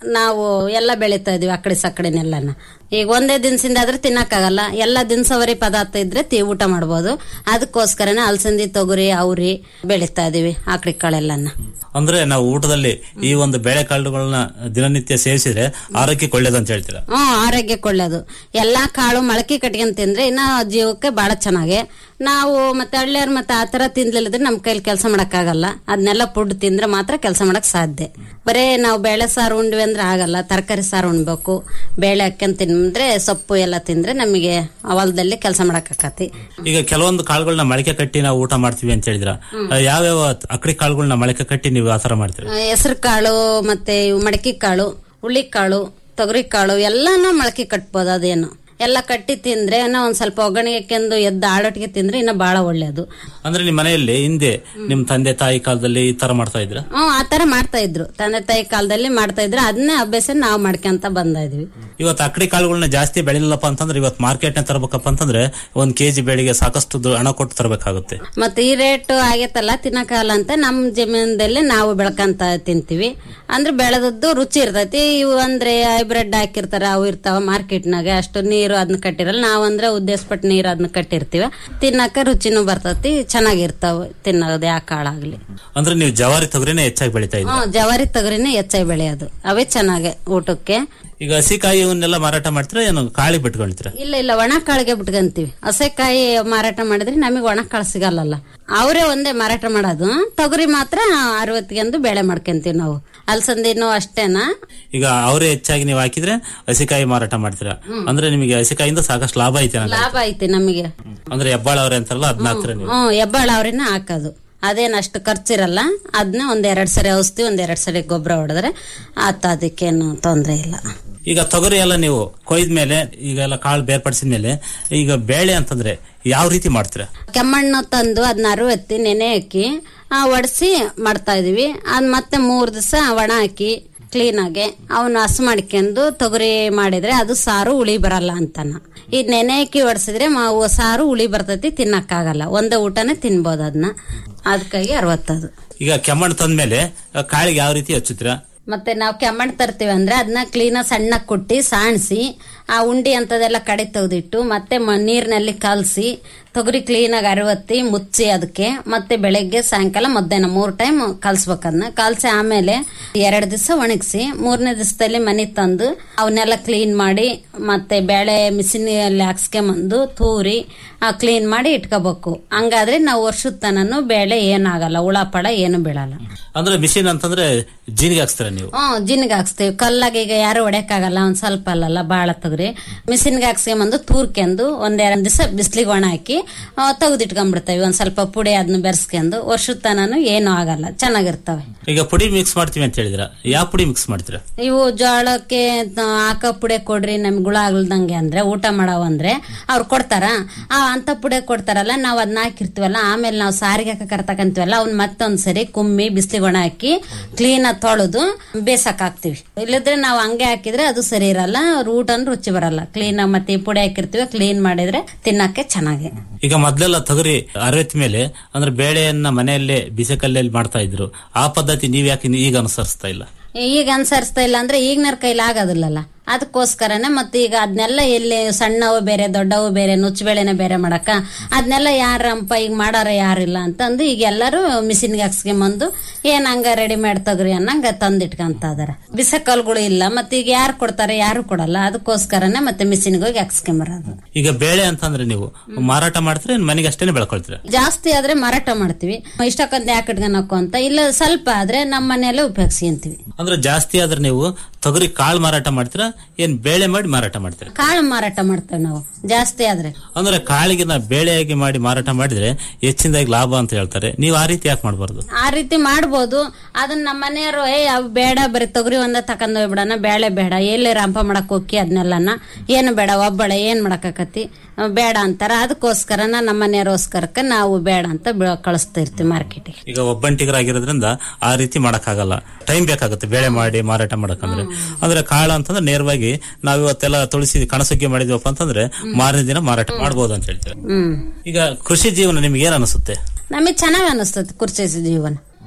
ನಾವು ಎಲ್ಲ ಬೆಳೀತಾ ಇದೀವಿ ಅಕಡೆ ಸಕಡೆನೆಲ್ಲನ ಈಗ ಒಂದೇ ದಿನಸಿಂದ ಆದ್ರೆ ತಿನ್ನಕ್ಕಾಗಲ್ಲ ಎಲ್ಲ ದಿನಸವರಿ ಪದಾರ್ಥ ಇದ್ರೆ ತಿ ಊಟ ಮಾಡ್ಬೋದು ಅದಕ್ಕೋಸ್ಕರನೇ ಅಲಸಂದಿ ತೊಗರಿ ಅವ್ರಿ ಬೆಳೀತಾ ಇದೀವಿ ಆಕಡೆ ಕಾಳೆಲ್ಲನ ಅಂದ್ರೆ ನಾವು ಊಟದಲ್ಲಿ ಈ ಒಂದು ಬೇಳೆಕಾಳುಗಳನ್ನ ದಿನನಿತ್ಯ ಸೇವಿಸಿದ್ರೆ ಆರೋಗ್ಯಕ್ಕೆ ಒಳ್ಳೇದು ಅಂತ ಹೇಳ್ತೀರಾ ಹ್ಮ್ ಆರೋಗ್ಯಕ್ಕೆ ಒಳ್ಳೇದು ಎಲ್ಲಾ ಕಾಳು ಮೊಳಕೆ ಕಟ್ಕೊಂಡ್ ತಿಂದ್ರೆ ಇನ್ನ ಜೀವಕ್ಕೆ ಬಹಳ ಚೆನ್ನಾಗೆ ನಾವು ಮತ್ತೆ ಹಳ್ಳಿಯರ್ ಮತ್ತೆ ಆತರ ತಿನ್ಲಿಲ್ಲದ್ರೆ ನಮ್ ಕೈಲಿ ಕೆಲಸ ಮಾಡಕ್ಕಾಗಲ್ಲ ಅದನ್ನೆಲ್ಲ ಫುಡ್ ತಿಂದ್ರೆ ಮಾತ್ರ ಕೆಲಸ ಮಾಡಕ್ ಸಾಧ್ಯ ಬರೇ ನಾವು ಬೇಳೆ ಸಾರು ಉಂಡ್ವಿ ಅಂದ್ರೆ ಆಗಲ್ಲ ತರಕಾರಿ ಸಾರು ಉಣ್ಬೇಕು ಬೇಳೆ ಹಾಕ್ಕೊಂಡ್ ತಿಂದ್ರೆ ಸೊಪ್ಪು ಎಲ್ಲ ತಿಂದ್ರೆ ನಮಗೆ ಹೊಲದಲ್ಲಿ ಕೆಲಸ ಮಾಡಕ್ ಆಕತಿ ಈಗ ಕೆಲವೊಂದು ಕಾಳುಗಳನ್ನ ಮೊಳಕೆ ಕಟ್ಟಿ ನಾವು ಊಟ ಮಾಡ್ತೀವಿ ಅಂತ ಹೇಳಿದ್ರ ಯಾವ್ಯಾವ ಅಕಡಿ ಕಾಳುಗಳನ್ನ ಮೊಳಕೆ ಕಟ್ಟಿ ನೀವು ಆತರ ಮಾಡ್ತೀರಾ ಹೆಸರು ಕಾಳು ಮತ್ತೆ ಇವು ಮಡಕಿ ಕಾಳು ಹುಳ್ಳಿ ಕಾಳು ತೊಗರಿ ಕಾಳು ಎಲ್ಲಾನು ಮೊಳಕೆ ಕಟ್ಬೋದು ಅದೇನು ಎಲ್ಲ ಕಟ್ಟಿ ತಿಂದ್ರೆ ಇನ್ನ ಒಂದ್ ಸ್ವಲ್ಪ ಒಗ್ಗರಣೆ ಹಾಕ್ಯಂದು ಎದ್ದು ಆಡೋಟಿಗೆ ತಿಂದ್ರೆ ಇನ್ನ ಬಹಳ ಒಳ್ಳೇದು ಅಂದ್ರೆ ನಿಮ್ಮ ಮನೆಯಲ್ಲಿ ಹಿಂದೆ ನಿಮ್ ತಂದೆ ತಾಯಿ ಕಾಲದಲ್ಲಿ ಈ ತರ ಮಾಡ್ತಾ ಇದ್ರ ಹ್ಮ್ ಆತರ ಮಾಡ್ತಾ ಇದ್ರು ತಂದೆ ತಾಯಿ ಕಾಲದಲ್ಲಿ ಮಾಡ್ತಾ ಇದ್ರು ಅದನ್ನೇ ಅಭ್ಯಾಸ ನಾವು ಮಾಡ್ಕೊಂತ ಬಂದ ಇದೀವಿ ಇವತ್ತು ಅಕಡಿ ಕಾಳುಗಳನ್ನ ಜಾಸ್ತಿ ಬೆಳಿಲಿಲ್ಲಪ್ಪ ಅಂತಂದ್ರೆ ಇವತ್ತು ಮಾರ್ಕೆಟ್ ನ ತರಬೇಕಪ್ಪ ಅಂತಂದ್ರೆ ಒಂದ್ ಕೆಜಿ ಬೆಳೆಗೆ ಸಾಕಷ್ಟು ದು- ಹಣ ಕೊಟ್ಟು ತರಬೇಕಾಗುತ್ತೆ ಮತ್ತೆ ಈ ರೇಟ್ ಆಗೈತಲ್ಲ ತಿನ್ನಕಾಗಲ್ಲ ಅಂತ ನಮ್ ಜಮೀನದಲ್ಲಿ ನಾವು ಬೆಳ್ಕಂತ ತಿಂತೀವಿ ಅಂದ್ರೆ ಬೆಳೆದದ್ದು ರುಚಿ ಇರ್ತೈತಿ ಇವು ಅಂದ್ರೆ ಹೈಬ್ರಿಡ್ ಹಾಕಿರ್ತಾರ ಅವು ಇರ್ತಾವ ಮಾರ್ಕೆಟ್ನಾಗ ಅಷ್ಟು ನೀರು ಅದನ್ನ ಕಟ್ಟಿರಲ್ಲ ನಾವ್ ಅಂದ್ರೆ ಉದ್ದೇಶಪಟ್ಟು ನೀರು ಅದನ್ನ ಕಟ್ಟಿರ್ತೀವ ತಿನ್ನಕ ರುಚಿನೂ ಬರ್ತೈತಿ ಚೆನ್ನಾಗಿರ್ತಾವ ತಿನ್ನೋದು ಯಾವ ಕಾಳಾಗ್ಲಿ ಅಂದ್ರೆ ನೀವು ಜವಾರಿ ತೊಗರಿನೇ ಹೆಚ್ಚಾಗಿ ಬೆಳಿತಾ ಇದ್ರಿ ಹ್ಮ್ ಜವಾರಿ ತೊಗರಿನೇ ಹೆಚ್ಚಾಗಿ ಬೆಳೆಯೋದು ಅವೇ ಚೆನ್ನಾಗೆ ಊಟಕ್ಕೆ ಈಗ ಹಸಿಕಾಯಿ ಇವನ್ನೆಲ್ಲ ಮಾರಾಟ ಮಾಡ್ತೀರಾ ಏನು ಕಾಳಿ ಬಿಟ್ಕೊಳ್ತೀರಾ ಇಲ್ಲ ಇಲ್ಲ ಒಣ ಕಾಳಿಗೆ ಬಿಟ್ಕಂತೀವಿ ಹಸೆಕಾಯಿ ಮಾರಾಟ ಮಾಡಿದ್ರೆ ನಮಗೆ ಒಣ ಕಾಳು ಸಿಗಲ್ಲಲ್ಲ ಅವರೇ ಒಂದೇ ಮಾರಾಟ ಮಾಡೋದು ತೊಗರಿ ಮಾತ್ರ ಅರವತ್ತಿಗೆಂದು ಬೆಳೆ ಮಾಡ್ಕೊಂತೀವಿ ನಾವು ಅಲಸಂದಿನೂ ಅಷ್ಟೇನಾ ಈಗ ಅವರೇ ಹೆಚ್ಚಾಗಿ ನೀವು ಹಾಕಿದ್ರೆ ಹಸಿಕಾಯಿ ಮಾರಾಟ ಮಾಡ್ತೀರಾ ಅಂದ್ರೆ ನಿಮಗೆ ಹಸಿಕಾಯಿಂದ ಸಾಕಷ್ಟು ಲಾಭ ಐತೆ ನಂಗೆ. ಲಾಭ ಐತಿ ನಮಗೆ ಅಂದ್ರೆ ಹೆಬ್ಬಾಳ ಅವ್ರೆ ಅಂತಾರಲ್ಲ ಅದನ್ನ ಹಾಕ್ತೀರಾ ನೀವು ಹ್ಮ್ ಹೆಬ್ಬಾಳ ಅವ್ರಿನ ಹಾಕೋದು ಅದೇನ್ ಅಷ್ಟು ಖರ್ಚಿರಲ್ಲ ಅದನ್ನ ಒಂದ್ ಎರಡ್ ಸರಿ ಔಷಧಿ ಒಂದ್ ಎರಡ್ ಸರಿ ಗೊಬ್ಬರ ಹೊಡೆದ್ರೆ ಆತ ಅದಕ್ಕೇನು ತೊಂದ್ರೆ ಇಲ್ಲ ಈಗ ತೊಗರಿ ಎಲ್ಲ ನೀವು ಕೊಯ್ದ ಮೇಲೆ ಈಗ ಎಲ್ಲ ಕಾಳು ಬೇರ್ಪಡಿಸಿದ ಮೇಲೆ ಈಗ ಬೇಳೆ ಅಂತಂದ್ರೆ ಯಾವ ರೀತಿ ಮಾಡ್ತೀರಾ ಕೆಮ್ಮಣ್ಣು ತಂದು ಅದನ್ನ ಅರುವತ್ತಿ ನೆನೆ ಹಾಕಿ ಒಡಿಸಿ ಮಾಡ್ತಾ ಇದೀವಿ ಅದ್ ಮತ್ತೆ ಮೂರ್ ದಿವಸ ಒಣ ಹಾಕಿ ಕ್ಲೀನ್ ಆಗಿ ಅವನ್ನ ಹಸು ಮಾಡ್ಕೊಂಡು ತೊಗರಿ ಮಾಡಿದ್ರೆ ಅದು ಸಾರು ಹುಳಿ ಬರಲ್ಲ ಅಂತಾನ ಈ ನೆನೆ ಹಾಕಿ ಒಡಿಸಿದ್ರೆ ಮಾವು ಸಾರು ಹುಳಿ ಬರ್ತೈತಿ ತಿನ್ನಕ್ಕಾಗಲ್ಲ ಒಂದೇ ಊಟನೇ ತಿನ್ಬೋದು ಅದನ್ನ ಅದಕ್ಕಾಗಿ ಅರವತ್ತದು ಈಗ ಕೆಮ್ಮಣ್ಣು ತಂದ್ಮೇಲೆ ಆ ಕಾಳಿಗೆ ಯಾವ ರೀತಿ ಹಚ್ಚುತ್ತೀರಾ ಮತ್ತೆ ನಾವು ಕೆಮ್ಮಣ್ಣು ತರ್ತೀವಿ ಅಂದ್ರೆ ಅದನ್ನ ಕ್ಲೀನ್ ಸಣ್ಣ ಕೊಟ್ಟಿ ಸಾಣಿಸಿ ಆ ಉಂಡಿ ಅಂತದೆಲ್ಲ ಕಡೆ ತೆಗೆದಿಟ್ಟು ಮತ್ತೆ ಮ- ನೀರಿನಲ್ಲಿ ಕಲಸಿ ತೊಗರಿ ಕ್ಲೀನಾಗಿ ಅರವತ್ತಿ ಮುಚ್ಚಿ ಅದಕ್ಕೆ ಮತ್ತೆ ಬೆಳಗ್ಗೆ ಸಾಯಂಕಾಲ ಮಧ್ಯಾಹ್ನ ಮೂರ್ ಟೈಮ್ ಕಲ್ಸ್ಬೇಕು ಅದನ್ನ ಕಲ್ಸಿ ಆಮೇಲೆ ಎರಡ್ ದಿವಸ ಒಣಗಿಸಿ ಮೂರನೇ ದಿವಸದಲ್ಲಿ ಮನೆ ತಂದು ಅವನ್ನೆಲ್ಲ ಕ್ಲೀನ್ ಮಾಡಿ ಮತ್ತೆ ಬೇಳೆ ಮಿಷಿನಲ್ಲಿ ಹಾಕ್ಸ್ಕೊಂಬಂದು ತೂರಿ ಕ್ಲೀನ್ ಮಾಡಿ ಇಟ್ಕೋಬೇಕು ಹಂಗಾದ್ರೆ ನಾವು ವರ್ಷದ ತನನು ಬೇಳೆ ಏನಾಗಲ್ಲ ಹುಳ ಪಳ ಏನು ಬೀಳಲ್ಲ ಅಂದ್ರೆ ಮಿಷಿನ್ ಅಂತಂದ್ರೆ ಜೀನಿಗೆ ಹಾಕ್ಸ್ತೀರಾ ನೀವು ಹ್ಮ್ ಜಿನ್ಗೆ ಹಾಕ್ಸ್ತೀವಿ ಕಲ್ಲಾಗ ಈಗ ಯಾರು ಹೊಡ್ಯಕ್ಕಾಗಲ್ಲ ಒಂದ್ ಸ್ವಲ್ಪ ಅಲ್ಲಲ್ಲ ಬಾಳ ತೊಗರಿ ಮಿಷಿನ್ಗೆ ಹಾಕ್ಸ್ಕೊಂಬಂದು ತೂರ್ಕೊಂಡು ಒಂದೆರಡು ದಿವಸ ಬಿಸ್ಲಿಗೆ ಒಣ ಹಾಕಿ ತೆಗೆದಿಟ್ಕೊಂಡ್ಬಿಡ್ತೇವೆ ಒಂದ್ ಸ್ವಲ್ಪ ಪುಡಿ ಅದನ್ನ ಬೆರೆಸ್ಕೊಂಡು ವರ್ಷದ ತನನು ಏನು ಆಗಲ್ಲ ಚೆನ್ನಾಗಿರ್ತವೆ ಈಗ ಪುಡಿ ಮಿಕ್ಸ್ ಮಾಡ್ತೀವಿ ಅಂತ ಹೇಳಿದ್ರ ಯಾವ ಪುಡಿ ಮಿಕ್ಸ್ ಮಾಡ್ತೀರಾ ಇವು ಜೋಳಕ್ಕೆ ತ- ಹಾಕೋ ಪುಡೆ ಕೊಡ್ರಿ ನಮ್ಗೆ ಗುಳ ಆಗ್ಲ್ದಂಗೆ ಅಂದ್ರೆ ಊಟ ಮಾಡವ ಅಂದ್ರೆ ಅವ್ರು ಕೊಡ್ತಾರ ಆ ಅಂತ ಪುಡೆ ಕೊಡ್ತಾರಲ್ಲ ನಾವ್ ಅದನ್ನ ಹಾಕಿರ್ತೀವಲ್ಲ ಆಮೇಲೆ ನಾವು ಸಾರಿಗೆ ಹಾಕಕ್ ತಕಂತೀವಲ್ಲ ಅವ್ನ ಮತ್ತೊಂದ್ಸರಿ ಕುಮ್ಮಿ ಬಿಸ್ಲಿಗೆ ಒಣ ಹಾಕಿ ಕ್ಲೀನ್ ಆಗಿ ತೊಳೆದು ಬೇಸಕ್ ಹಾಕ್ತಿವಿ ಇಲ್ಲದ್ರೆ ನಾವು ಹಂಗೆ ಹಾಕಿದ್ರೆ ಅದು ಸರಿ ಇರಲ್ಲ ಅವ್ರ ಊಟನು ರುಚಿ ಬರಲ್ಲ ಕ್ಲೀನ್ ಮತ್ತೆ ಈ ಪುಡಿ ಹಾಕಿರ್ತೀವಿ ಕ್ಲೀನ್ ಮಾಡಿದ್ರೆ ತಿನ್ನಕ್ಕೆ ಚೆನ್ನಾಗಿ ಈಗ ಮೊದ್ಲೆಲ್ಲ ತೊಗರಿ ಅರವತ್ ಮೇಲೆ ಅಂದ್ರೆ ಬೇಳೆಯನ್ನ ಮನೆಯಲ್ಲೇ ಬಿಸಿ ಕಲ್ಲಲ್ಲಿ ಮಾಡ್ತಾ ಇದ್ರು ಆ ಪದ್ಧತಿ ನೀವ್ ಯಾಕೆ ಈಗ ಅನುಸರಿಸ್ತಾ ಇಲ್ಲ ಈಗ ಅನ್ಸರಿಸ್ತಾ ಇಲ್ಲ ಅಂದ್ರೆ ಈಗಿನವ್ರ ಕೈಲಿ ಆಗೋದಿಲ್ಲಲ್ಲ ಅದಕ್ಕೋಸ್ಕರನೇ ಮತ್ತೆ ಈಗ ಅದನ್ನೆಲ್ಲ ಎಲ್ಲಿ ಸಣ್ಣವು ಬೇರೆ ದೊಡ್ಡವು ಬೇರೆ ನುಚ್ಚಬೇಳೆನೆ ಬೇರೆ ಮಾಡಕ ಅದನ್ನೆಲ್ಲ ಯಾರಂಪ ಈಗ ಮಾಡಾರ ಯಾರಿಲ್ಲ ಅಂತಂದು ಈಗ ಎಲ್ಲರೂ ಮಿಷಿನ್ಗೆ ಹಾಕ್ಸ್ಕೊಂಬಂದು ಏನ್ ಹಂಗ ರೆಡಿಮೇಡ್ ತಗ್ರಿ ಅನ್ನಂಗ ತಂದಿಟ್ಕೊಂತ ಅದಾರ ಬಿಸ ಕಲ್ಗಳು ಇಲ್ಲ ಮತ್ತೆ ಈಗ ಯಾರು ಕೊಡ್ತಾರೆ ಯಾರು ಕೊಡಲ್ಲ ಅದಕ್ಕೋಸ್ಕರನೇ ಮತ್ತೆ ಮಿಷಿನ್ಗೆ ಹೋಗಿ ಹಾಕ್ಸ್ಕೊಂಬರೋದು ಈಗ ಬೇಳೆ ಅಂತಂದ್ರೆ ನೀವು ಮಾರಾಟ ಮಾಡ್ತೀರಾ ಏನ್ ಮನೆಗೆ ಅಷ್ಟೇನೆ ಬೆಳ್ಕೊಳ್ತೀರಾ ಜಾಸ್ತಿ ಆದ್ರೆ ಮಾರಾಟ ಮಾಡ್ತೀವಿ ಇಷ್ಟಕ್ಕಂತ ಯಾಕೆ ಇಟ್ಕೊಳಕು ಅಂತ ಇಲ್ಲ ಸ್ವಲ್ಪ ಆದ್ರೆ ನಮ್ಮ ಮನೆಯಲ್ಲೇ ಉಪಯೋಗಿಸ್ಕೊಂತೀವಿ ಅಂದ್ರೆ ಜಾಸ್ತಿ ಆದ್ರೆ ನೀವು ತೊಗರಿ ಕಾಳು ಮಾರಾಟ ಮಾಡ್ತೀರಾ ಏನ್ ಬೇಳೆ ಮಾಡಿ ಮಾರಾಟ ಮಾಡ್ತೀರಾ ಕಾಳು ಮಾರಾಟ ಮಾಡ್ತೇವೆ ನಾವು ಜಾಸ್ತಿ ಆದ್ರೆ ಅಂದ್ರೆ ಕಾಳಿಗೆ ನಾ ಬೇಳೆಯಾಗಿ ಮಾಡಿ ಮಾರಾಟ ಮಾಡಿದ್ರೆ ಹೆಚ್ಚಿನದಾಗಿ ಲಾಭ ಅಂತ ಹೇಳ್ತಾರೆ ನೀವು ಆ ರೀತಿ ಯಾಕೆ ಮಾಡಬಾರ್ದು ಆ ರೀತಿ ಮಾಡ್ಬೋದು ಅದನ್ನ ನಮ್ಮ ಮನೆಯವರು ಏ ಅವ್ ಬೇಡ ಬರೀ ತೊಗರಿ ಒಂದ ತಕೊಂಡ್ ಹೋಗ್ಬಿಡಣ ಬೇಳೆ ಬೇಡ ಎಲ್ಲಿ ರಂಪ ಮಾಡಕ್ ಹೋಗಿ ಅದನ್ನೆಲ್ಲನ ಏನು ಬೇಡ ಒಬ್ಬಳೆ ಏನ್ ಮಾಡಕತ್ತಿ ಬೇಡ ಅಂತಾರ ಅದಕ್ಕೋಸ್ಕರನ ನಮ್ಮ ಮನೆಯವರೋಸ್ಕರಕ್ಕ ನಾವು ಬೇಡ ಅಂತ ಬೀಳ್- ಕಳಿಸ್ತಾ ಇರ್ತೀವಿ ಮಾರ್ಕೆಟಿಗೆ ಈಗ ಒಬ್ಬಂಟಿಗರಾಗಿರೋದ್ರಿಂದ ಆ ರೀತಿ ಮಾಡಕ್ಕಾಗಲ್ಲ ಟೈಮ್ ಬೇಕಾಗುತ್ತೆ ಬೇಳೆ ಮಾಡಿ ಮಾರಾಟ ಮಾಡಕಂದ್ರೆ ಅಂದ್ರೆ ಕಾಳು ಅಂತಂದ್ರೆ ನೇರವಾಗಿ ನಾವ್ ಇವತ್ತೆಲ್ಲ ತುಳಸಿ ಕಣಸುಗ್ಗಿ ಮಾಡಿದ್ವಪ್ಪ ಅಂತಂದ್ರೆ ಮಾರನೇ ದಿನ ಮಾರಾಟ ಮಾಡ್ಬೋದು ಅಂತ ಹೇಳ್ತಾರೆ ಹ್ಮ್ ಈಗ ಕೃಷಿ ಜೀವನ ನಿಮ್ಗೆ ಏನ್ ಅನಿಸುತ್ತೆ ನಮಗೆ ಚೆನ್ನಾಗ್ ಅನಿಸ್ತದೆ ಕುರ್ಚಿ ಜೀವನ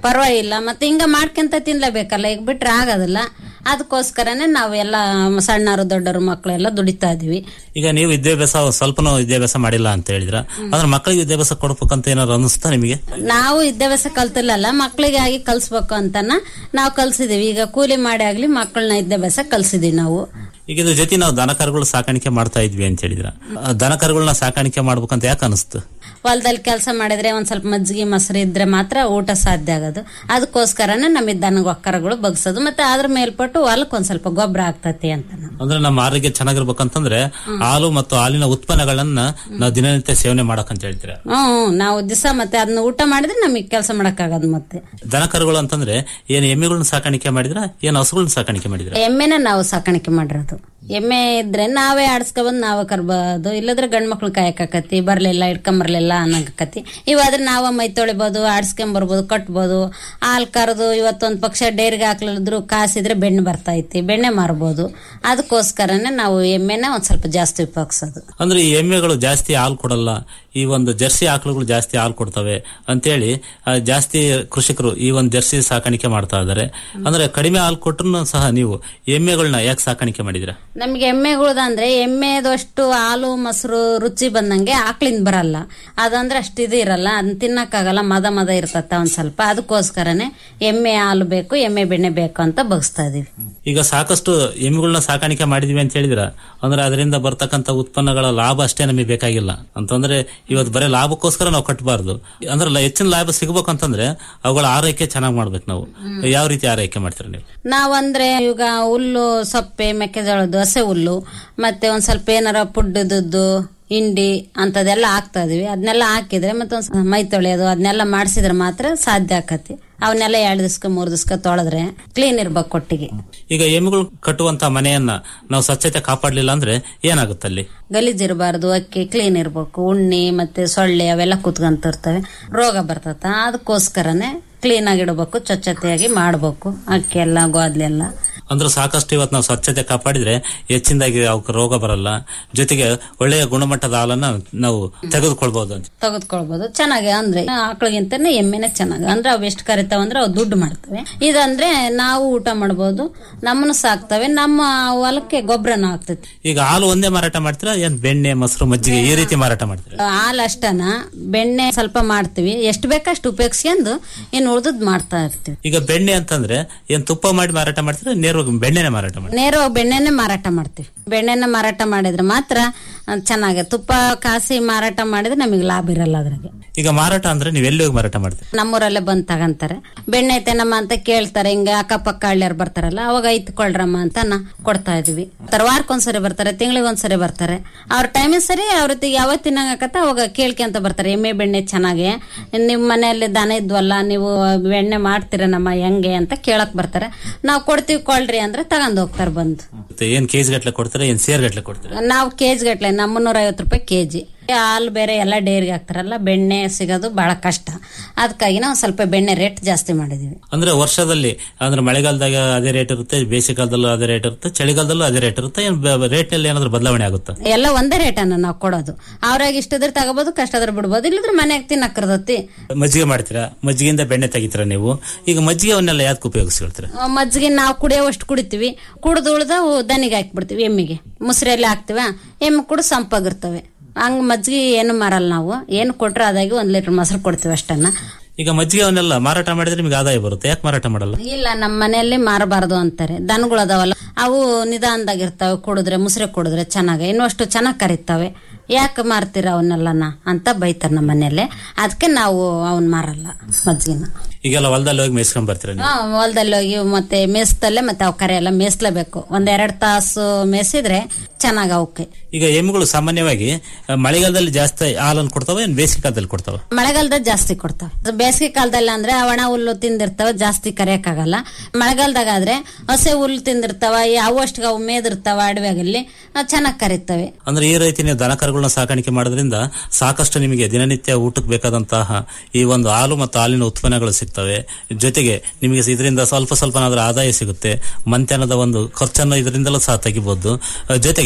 ಪರವಾಗಿಲ್ಲ ಮತ್ತೆ ಹಿಂಗ ಮಾಡ್ಕೊಂತ ತಿನ್ಲೇಬೇಕಲ್ಲ ಈಗ ಬಿಟ್ರೆ ಆಗೋದಿಲ್ಲ ಅದಕ್ಕೋಸ್ಕರನೇ ನಾವು ಎಲ್ಲ ಸಣ್ಣರು ದೊಡ್ಡರು ಮಕ್ಕಳೆಲ್ಲ ದುಡಿತಾ ಇದೀವಿ ಈಗ ನೀವು ವಿದ್ಯಾಭ್ಯಾಸ ಸ್ವಲ್ಪನೂ ವಿದ್ಯಾಭ್ಯಾಸ ಮಾಡಿಲ್ಲ ಅಂತ ಹೇಳಿದ್ರ ಅಂದ್ರೆ ಮಕ್ಕಳಿಗೆ ವಿದ್ಯಾಭ್ಯಾಸ ಕೊಡ್ಬೇಕಂತ ಏನಾದ್ರು ಅನಿಸ್ತಾ ನಿಮಗೆ ನಾವು ವಿದ್ಯಾಭ್ಯಾಸ ಕಲ್ತಿಲ್ಲಲ್ಲ ಮಕ್ಕಳಿಗಾಗಿ ಕಲ್ಸ್ಬೇಕು ಅಂತನ ನಾವು ಕಲ್ಸಿದೀವಿ ಈಗ ಕೂಲಿ ಮಾಡಿ ಆಗ್ಲಿ ಮಕ್ಕಳನ್ನ ವಿದ್ಯಾಭ್ಯಾಸ ಕಲ್ಸಿದೀವಿ ನಾವು ಈಗ ಇದ್ರ ಜೊತೆ ನಾವು ದನಕರುಗಳು ಸಾಕಾಣಿಕೆ ಮಾಡ್ತಾ ಇದ್ವಿ ಅಂತ ಹೇಳಿದ್ರ ಆ ದನಕರುಗಳನ್ನ ಸಾಕಾಣಿಕೆ ಮಾಡ್ಬೇಕಂತ ಯಾಕೆ ಅನಿಸ್ತು ಹೊಲದಲ್ಲಿ ಕೆಲಸ ಮಾಡಿದ್ರೆ ಒಂದ್ ಸ್ವಲ್ಪ ಮಜ್ಜಿಗೆ ಮೊಸರು ಇದ್ರೆ ಮಾತ್ರ ಊಟ ಸಾಧ್ಯ ಆಗೋದು ಅದಕ್ಕೋಸ್ಕರನೇ ನಮಗೆ ದನಗೊಕ್ಕರಗಳು ಬಗ್ಸೋದು ಮತ್ತೆ ಅದ್ರ ಮೇಲ್ಪಟ್ಟು ಹೊಲಕ್ಕೆ ಒಂದ್ ಸ್ವಲ್ಪ ಗೊಬ್ಬರ ಆಗ್ತತಿ ಅಂತ ಅಂದ್ರೆ ನಮ್ಮ ಆರೋಗ್ಯ ಚೆನ್ನಾಗಿರ್ಬೇಕಂತಂದ್ರೆ ಹಾಲು ಮತ್ತು ಹಾಲಿನ ಉತ್ಪನ್ನಗಳನ್ನ ನಾವು ದಿನನಿತ್ಯ ಸೇವನೆ ಮಾಡಕಂತ ಹೇಳ್ತೀರಾ ಹ್ಮ್ ನಾವು ದಿವಸ ಮತ್ತೆ ಅದನ್ನ ಊಟ ಮಾಡಿದ್ರೆ ನಮಗೆ ಕೆಲಸ ಮಾಡಕ್ಕಾಗದು ಮತ್ತೆ ದನಕರುಗಳು ಅಂತಂದ್ರೆ ಏನ್ ಎಮ್ಮೆಗಳನ್ನ ಸಾಕಾಣಿಕೆ ಮಾಡಿದ್ರ ಏನ್ ಹಸುಗಳನ್ನ ಸಾಕಾಣಿಕೆ ಮಾಡಿದ್ರ ಎಮ್ಮೆನ ನಾವು ಸಾಕಾಣಿಕೆ ಮಾಡಿರೋದು ಎಮ್ಮೆ ಇದ್ರೆ ನಾವೇ ಆಡ್ಸ್ಕೊಬಂದ್ ನಾವೇ ಕರ್ಬೋದು ಇಲ್ಲದ್ರೆ ಗಂಡ್ ಮಕ್ಳು ಕಾಯಕಾಕತಿ ಬರ್ಲಿಲ್ಲ ಇಟ್ಕೊಂಬರ್ಲಿಲ್ಲ ಅನ್ನಕತಿ ಇವಾದ್ರೆ ನಾವ ಮೈ ತೊಳಿಬೋದು ಆಡ್ಸ್ಕೊಂಬರ್ಬೋದು ಕಟ್ಬೋದು ಹಾಲ್ ಕರೆದು ಇವತ್ತೊಂದ್ ಪಕ್ಷ ಡೈರಿಗೆ ಹಾಕ್ಲಿದ್ರು ಕಾಸಿದ್ರೆ ಬೆಣ್ಣೆ ಬರ್ತೈತಿ ಬೆಣ್ಣೆ ಮಾರ್ಬೋದು ಅದಕ್ಕೋಸ್ಕರನೇ ನಾವು ಎಮ್ಮೆನ ಒಂದ್ ಸ್ವಲ್ಪ ಜಾಸ್ತಿ ಉಪಯೋಗಿಸೋದು ಅಂದ್ರೆ ಈ ಎಮ್ಮೆಗಳು ಜಾಸ್ತಿ ಹಾಲು ಕೊಡಲ್ಲ ಈ ಒಂದು ಜರ್ಸಿ ಆಕಳುಗಳು ಜಾಸ್ತಿ ಹಾಲು ಕೊಡ್ತವೆ ಅಂತೇಳಿ ಆ, ಜಾಸ್ತಿ ಕೃಷಿಕರು ಈ ಒಂದು ಜರ್ಸಿ ಸಾಕಾಣಿಕೆ ಮಾಡ್ತಾ ಇದಾರೆ ಅಂದ್ರೆ ಕಡಿಮೆ ಹಾಲು ಕೊಟ್ರು ಸಹ ನೀವು ಎಮ್ಮೆಗಳನ್ನ ಯಾಕೆ ಸಾಕಾಣಿಕೆ ಮಾಡಿದಿರ ನಮ್ಗೆ ಎಮ್ಮೆಗಳ್ದಂದ್ರೆ ಎಮ್ಮೆದಷ್ಟು ಹಾಲು ಮೊಸರು ರುಚಿ ಬಂದಂಗೆ ಆಕ್ಳಿಂದ ಬರಲ್ಲ ಅದಂದ್ರೆ ಅಷ್ಟು ಇದು ಇರಲ್ಲ ಅದನ್ನ ತಿನ್ನಕ್ಕಾಗಲ್ಲ ಮದ ಮದ ಇರ್ತತ್ತ ಒಂದ್ ಸ್ವಲ್ಪ ಅದಕ್ಕೋಸ್ಕರನೇ ಎಮ್ಮೆ ಹಾಲು ಬೇಕು ಎಮ್ಮೆ ಬೆಣ್ಣೆ ಬೇಕು ಅಂತ ಬಗ್ಸ್ತಾ ಇದೀವಿ ಈಗ ಸಾಕಷ್ಟು ಎಮ್ಮೆಗಳನ್ನ ಸಾಕಾಣಿಕೆ ಮಾಡಿದೀವಿ ಅಂತ ಹೇಳಿದ್ರ ಅಂದ್ರೆ ಅದರಿಂದ ಬರ್ತಕ್ಕಂಥ ಉತ್ಪನ್ನಗಳ ಲಾಭ ಅಷ್ಟೇ ನಮಗೆ ಬೇಕಾಗಿಲ್ಲ ಅಂತಂದ್ರೆ ಇವತ್ತು ಬರೀ ಲಾಭಕ್ಕೋಸ್ಕರ ನಾವು ಕಟ್ಟಬಾರ್ದು ಅಂದ್ರೆ ಲ- ಹೆಚ್ಚಿನ ಲಾಭ ಸಿಗ್ಬೇಕು ಅಂತಂದ್ರೆ ಅವುಗಳ ಆರೈಕೆ ಚೆನ್ನಾಗಿ ಮಾಡ್ಬೇಕು ನಾವು ಯಾವ ರೀತಿ ಆರೈಕೆ ಮಾಡ್ತೀರಾ ನೀವು ನಾವಂದ್ರೆ ಈಗ ಹುಲ್ಲು ಸೊಪ್ಪೆ ಮೆಕ್ಕೆಜೋಳದ್ದು ಹಸೆ ಹುಲ್ಲು ಮತ್ತೆ ಒಂದ್ ಸ್ವಲ್ಪ ಏನಾರ ಪುಡ್ಡದ್ದು ಹಿಂಡಿ ಅಂತದೆಲ್ಲ ಹಾಕ್ತಾ ಇದೀವಿ ಅದನ್ನೆಲ್ಲ ಹಾಕಿದ್ರೆ ಮತ್ತೆ ಒಂದ್ ಸ್ವಲ್ಪ ಮೈ ತೊಳೆಯೋದು ಅದನ್ನೆಲ್ಲ ಮಾಡಿಸಿದ್ರೆ ಮಾತ್ರ ಸಾಧ್ಯ ಆಕತಿ ಅವನ್ನೆಲ್ಲ ಎರಡ್ ದಿವ್ಸಕ್ಕೆ ಮೂರ್ ದಿವ್ಸಕ್ಕೆ ತೊಳೆದ್ರೆ ಕ್ಲೀನ್ ಇರ್ಬೇಕು ಕೊಟ್ಟಿಗೆ ಈಗ ಎಮ್ಮೆಗಳು ಕಟ್ಟುವಂತ ಮನೆಯನ್ನ ನಾವು ಸ್ವಚ್ಛತೆ ಕಾಪಾಡ್ಲಿಲ್ಲ ಅಂದ್ರೆ ಏನಾಗುತ್ತೆ ಅಲ್ಲಿ ಗಲೀಜಿರಬಾರ್ದು ಅಕ್ಕಿ ಕ್ಲೀನ್ ಇರ್ಬೇಕು ಉಣ್ಣಿ ಮತ್ತೆ ಸೊಳ್ಳೆ ಅವೆಲ್ಲ ಕುತ್ಕೊಂತಿರ್ತವೆ ರೋಗ ಬರ್ತತ ಅದಕ್ಕೋಸ್ಕರನೇ ಕ್ಲೀನ್ ಆಗಿಡ್ಬೇಕು ಸ್ವಚ್ಛತೆಯಾಗಿ ಮಾಡ್ಬೇಕು ಅಕ್ಕಿ ಎಲ್ಲ ಗೋದ್ಲಿ ಎಲ್ಲ ಅಂದ್ರೆ ಸಾಕಷ್ಟು ಇವತ್ತು ನಾವು ಸ್ವಚ್ಛತೆ ಕಾಪಾಡಿದ್ರೆ ಹೆಚ್ಚಿನದಾಗಿ ಅವಕ್ಕೆ ರೋಗ ಬರಲ್ಲ ಜೊತೆಗೆ ಒಳ್ಳೆಯ ಗುಣಮಟ್ಟದ ಹಾಲನ್ನ ನಾವು ತೆಗೆದುಕೊಳ್ಬಹುದು ಅಂತ ತೆಗೆದುಕೊಳ್ಬಹುದು ಚೆನ್ನಾಗಿ ಅಂದ್ರೆ ಆಕಳಿಗಿಂತನೇ ಎಮ್ಮೆನೆ ಚೆನ್ನಾಗಿ ಅಂದ್ರೆ ಅವು ಎಷ್ಟು ಕರಿತಾವ ಅಂದ್ರೆ ಅವು ದುಡ್ಡು ಮಾಡ್ತವೆ ಇದಂದ್ರೆ ನಾವು ಊಟ ಮಾಡ್ಬೋದು ನಮ್ಮನ್ನು ಸಾಕ್ತವೆ ನಮ್ಮ ಹೊಲಕ್ಕೆ ಗೊಬ್ಬರನೂ ಆಗ್ತೈತಿ ಈಗ ಹಾಲು ಒಂದೇ ಮಾರಾಟ ಮಾಡ್ತೀರಾ ಏನ್ ಬೆಣ್ಣೆ ಮೊಸರು ಮಜ್ಜಿಗೆ ಈ ರೀತಿ ಮಾರಾಟ ಮಾಡ್ತೀರಾ ಹಾಲು ಅಷ್ಟನ ಬೆಣ್ಣೆ ಸ್ವಲ್ಪ ಮಾಡ್ತೀವಿ ಎಷ್ಟು ಬೇಕಷ್ಟು ಉಪಯೋಗಿಸ್ಕೊಂಡು ಇನ್ನು ಉಳ್ದದ್ ಮಾಡ್ತಾ ಇರ್ತೀವಿ ಈಗ ಬೆಣ್ಣೆ ಅಂತಂದ್ರೆ ಏನ್ ತುಪ್ಪ ಮಾಡಿ ಮಾರಾಟ ಮಾಡ್ತೀರಾ ನೇರವಾಗಿ ಬೆಣ್ಣೆನೆ ಮಾರಾಟ ಮಾಡ್ತೀರಾ ನೇರವಾಗಿ ಬೆಣ್ಣೆನೆ ಮಾರಾಟ ಮಾಡ್ತೀವಿ ಬೆಣ್ಣೆನ ಮಾರಾಟ ಮಾಡಿದ್ರೆ ಮಾತ್ರ ಅಹ್, ಚೆನ್ನಾಗಿ ತುಪ್ಪ ಕಾಸಿ ಮಾರಾಟ ಮಾಡಿದ್ರೆ ನಮಗೆ ಲಾಭ ಇರಲ್ಲ ಅದ್ರಾಗೆ ಈಗ ಮಾರಾಟ ಅಂದ್ರೆ ನೀವು ಎಲ್ಲಿ ಹೋಗಿ ಮಾರಾಟ ಮಾಡ್ತೀರಾ ನಮ್ಮೂರಲ್ಲೇ ಬಂದ್ ತಗಂತಾರೆ ಬೆಣ್ಣೆ ಐತೆನಮ್ಮ ಅಂತ ಕೇಳ್ತಾರೆ ಹಿಂಗ ಅಕ್ಕಪಕ್ಕ ಹಳ್ಳಿಯರ್ ಬರ್ತಾರಲ್ಲ ಅವಾಗ ಐತ್ಕೊಳ್ರಮ್ಮ ಅಂತ ನಾ ಕೊಡ್ತಾ ಇದೀವಿ ವಾರಕ್ಕೊಂದ್ಸರಿ ಬರ್ತಾರೆ ತಿಂಗಳಿಗೆ ಒಂದ್ಸರಿ ಬರ್ತಾರೆ ಅವ್ರ ಟೈಮಿಗೆ ಸರಿ ಅವ್ರ ಯಾವತ್ತು ತಿನ್ನಂಗಕತ್ತ ಅವಾಗ ಕೇಳ್ಕೊಂತ ಬರ್ತಾರೆ ಎಮ್ಮೆ ಬೆಣ್ಣೆ ಚೆನ್ನಾಗಿ ನಿಮ್ ಮನೆಯಲ್ಲಿ ದನ ಇದ್ವಲ್ಲ ನೀವು ಬೆಣ್ಣೆ ಮಾಡ್ತೀರ ನಮ್ಮ ಹೆಂಗೆ ಅಂತ ಕೇಳಕ್ ಬರ್ತಾರೆ ನಾವು ಕೊಡ್ತೀವಿ ಕೊಳ್ರಿ ಅಂದ್ರೆ ತಗೊಂಡ್ ಹೋಗ್ತಾರೆ ಬಂದು ಮತ್ತೆ ಏನ್ ಕೆಜಿ ಗಟ್ಲೆ ಕೊಡ್ತೀರಾ ಏನ್ ಸೇರ್ ಗಟ್ಲೆ ಕೊಡ್ತೀರಾ ನಾವು ಕೆಜಿ ಗಟ್ಲೆ ನಮ್ಮ ಮುನ್ನೂರ ಐವತ್ತು ರೂಪಾಯಿ ಕೆಜಿ ಹಾಲು ಬೇರೆ ಎಲ್ಲ ಡೈರಿಗೆ ಹಾಕ್ತಾರಲ್ಲ ಬೆಣ್ಣೆ ಸಿಗೋದು ಬಹಳ ಕಷ್ಟ ಅದಕ್ಕಾಗಿ ನಾವು ಸ್ವಲ್ಪ ಬೆಣ್ಣೆ ರೇಟ್ ಜಾಸ್ತಿ ಮಾಡಿದೀವಿ ಅಂದ್ರೆ ವರ್ಷದಲ್ಲಿ ಅಂದ್ರೆ ಮಳೆಗಾಲದಾಗ ಅದೇ ರೇಟ್ ಇರುತ್ತೆ ಬೇಸಿಗೆಕಾಲದಲ್ಲೂ ಅದೇ ರೇಟ್ ಇರುತ್ತೆ ಚಳಿಗಾಲದಲ್ಲೂ ಅದೇ ರೇಟ್ ಇರುತ್ತೆ ಏನ್ ರೇಟ್ ನಲ್ಲಿ ಏನಾದ್ರು ಬದಲಾವಣೆ ಆಗುತ್ತಾ ಎಲ್ಲ ಒಂದೇ ರೇಟ್ ಅನ್ನ ನಾವು ಕೊಡೋದು ಅವ್ರಾಗ ಇಷ್ಟದ್ರ ತಗೋಬಹುದು ಕಷ್ಟದ್ರ ಬಿಡ್ಬೋದು ಇಲ್ಲದ್ರೆ ಮನೆಯಾಗ ತಿನ್ನಕ್ಕಿರ್ತತಿ ಮಜ್ಜಿಗೆ ಮಾಡ್ತೀರಾ ಮಜ್ಜಿಗೆಯಿಂದ ಬೆಣ್ಣೆ ತೆಗಿತೀರಾ ನೀವು ಈಗ ಮಜ್ಜಿಗೆ ಅವನ್ನೆಲ್ಲ ಯಾಕೆ ಉಪಯೋಗಿಸ್ಕೊಳ್ತೀರಾ ಆ, ಮಜ್ಜಿಗೆ ನಾವು ಕುಡಿಯೋವಷ್ಟು ಕುಡಿತೀವಿ ಕುಡ್ದು ಉಳ್ದ ದನಿಗೆ ಹಾಕ್ಬಿಡ್ತೀವಿ ಎಮ್ಮಿಗೆ ಮುಸ್ರೆಲ್ಲ ಹಾಕ್ತಿವ ಎಮ್ಮೆ ಕೂಡ ಸಂಪಾಗಿರ್ತವೆ ಹಂಗ್ ಮಜ್ಜಿಗೆ ಏನು ಮಾರಲ್ಲ ನಾವು ಏನು ಕೊಟ್ರೆ ಅದಾಗಿ ಒಂದ್ ಲೀಟರ್ ಮೊಸರು ಕೊಡ್ತೀವಿ ಅಷ್ಟನ್ನ ಈಗ ಮಜ್ಜಿಗೆ ಅವನ್ನೆಲ್ಲ ಮಾರಾಟ ಮಾಡಿದ್ರೆ ನಿಮ್ಗೆ ಆದಾಯ ಬರುತ್ತೆ ಯಾಕೆ ಮಾರಾಟ ಮಾಡಲ್ಲ ಇಲ್ಲ ನಮ್ಮ ಮನೆಯಲ್ಲಿ ಮಾರಬಾರ್ದು ಅಂತಾರೆ ದನಗಳು ಅದಾವಲ್ಲ ಅವು ನಿಧಾನದಾಗಿರ್ತಾವೆ ಕುಡಿದ್ರೆ ಮುಸ್ರೆ ಕುಡಿದ್ರೆ ಚೆನ್ನಾಗಿ ಇನ್ನಷ್ಟು ಚೆನ್ನಾಗಿ ಕರಿತಾವೆ ಯಾಕೆ ಮಾರ್ತೀರ ಅವನ್ನೆಲ್ಲನ ಅಂತ ಬೈತಾರೆ ನಮ್ಮ ಮನೆಯಲ್ಲೇ ಅದಕ್ಕೆ ನಾವು ಅವನ್ ಮಾರಲ್ಲ ಮಜ್ಜಿಗೆನ ಈಗೆಲ್ಲ ಹೊಲದಲ್ಲಿ ಹೋಗಿ ಮೇಯ್ಸ್ಕೊಂಡ್ ಬರ್ತೀರಾ ನೀವು ಹಾ, ಹೊಲದಲ್ಲಿ ಹೋಗಿ ಮತ್ತೆ ಮೇಯಿಸ್ತಲ್ಲೇ ಮತ್ತೆ ಅವು ಕರೆ ಎಲ್ಲ ಮೇಯಿಸ್ಲೇಬೇಕು ಒಂದ್ ಎರಡ್ ತಾಸು ಮೇಯಿಸಿದ್ರೆ ಚೆನ್ನಾಗ್ ಅವಕ್ಕೆ ಈಗ ಎಮ್ಮೆಗಳು ಸಾಮಾನ್ಯವಾಗಿ ಆ, ಮಳೆಗಾಲದಲ್ಲಿ ಜಾಸ್ತಿ ಹಾಲನ್ನು ಕೊಡ್ತಾವೆ ಏನ್ ಬೇಸಿಗೆ ಕಾಲದಲ್ಲಿ ಕೊಡ್ತಾವೆ ಮಳೆಗಾಲದಾಗ ಜಾಸ್ತಿ ಕೊಡ್ತಾವೆ ಬೇಸಿಗೆ ಕಾಲದಲ್ಲಿ ಅಂದ್ರೆ ಒಣ ಹುಲ್ಲು ತಿಂದಿರ್ತಾವ ಜಾಸ್ತಿ ಕರೆಯಕ್ಕಾಗಲ್ಲ ಮಳೆಗಾಲದಾಗ ಆದ್ರೆ ಹಸೆ ಹುಲ್ಲು ತಿಂದಿರ್ತಾವ ಅವು ಅಷ್ಟಿಗೆ ಅವು ಮೇದಿರ್ತಾವ ಅಡವೆಗಲ್ಲಿ ಚೆನ್ನಾಗಿ ಕರಿತವೆ ಅಂದ್ರೆ ಈ ರೀತಿ ನೀವು ದನಕರುಗಳನ್ನ ಸಾಕಾಣಿಕೆ ಮಾಡೋದ್ರಿಂದ ಸಾಕಷ್ಟು ನಿಮಗೆ ದಿನನಿತ್ಯ ಊಟಕ್ಕೆ ಬೇಕಾದಂತಹ ಈ ಒಂದು ಹಾಲು ಮತ್ತು ಹಾಲಿನ ಉತ್ಪನ್ನಗಳು ಸಿಗ್ತವೆ ಜೊತೆಗೆ ನಿಮಗೆ ಇದರಿಂದ ಸ್ವಲ್ಪ ಸ್ವಲ್ಪನಾದ್ರೂ ಆದಾಯ ಸಿಗುತ್ತೆ ಮಂತ್ಯಾನದ ಒಂದು ಖರ್ಚನ್ನು ಇದರಿಂದಲೂ ಸಹ ತೆಗಿಬಹುದು ಅಹ್, ಜೊತೆಗೆ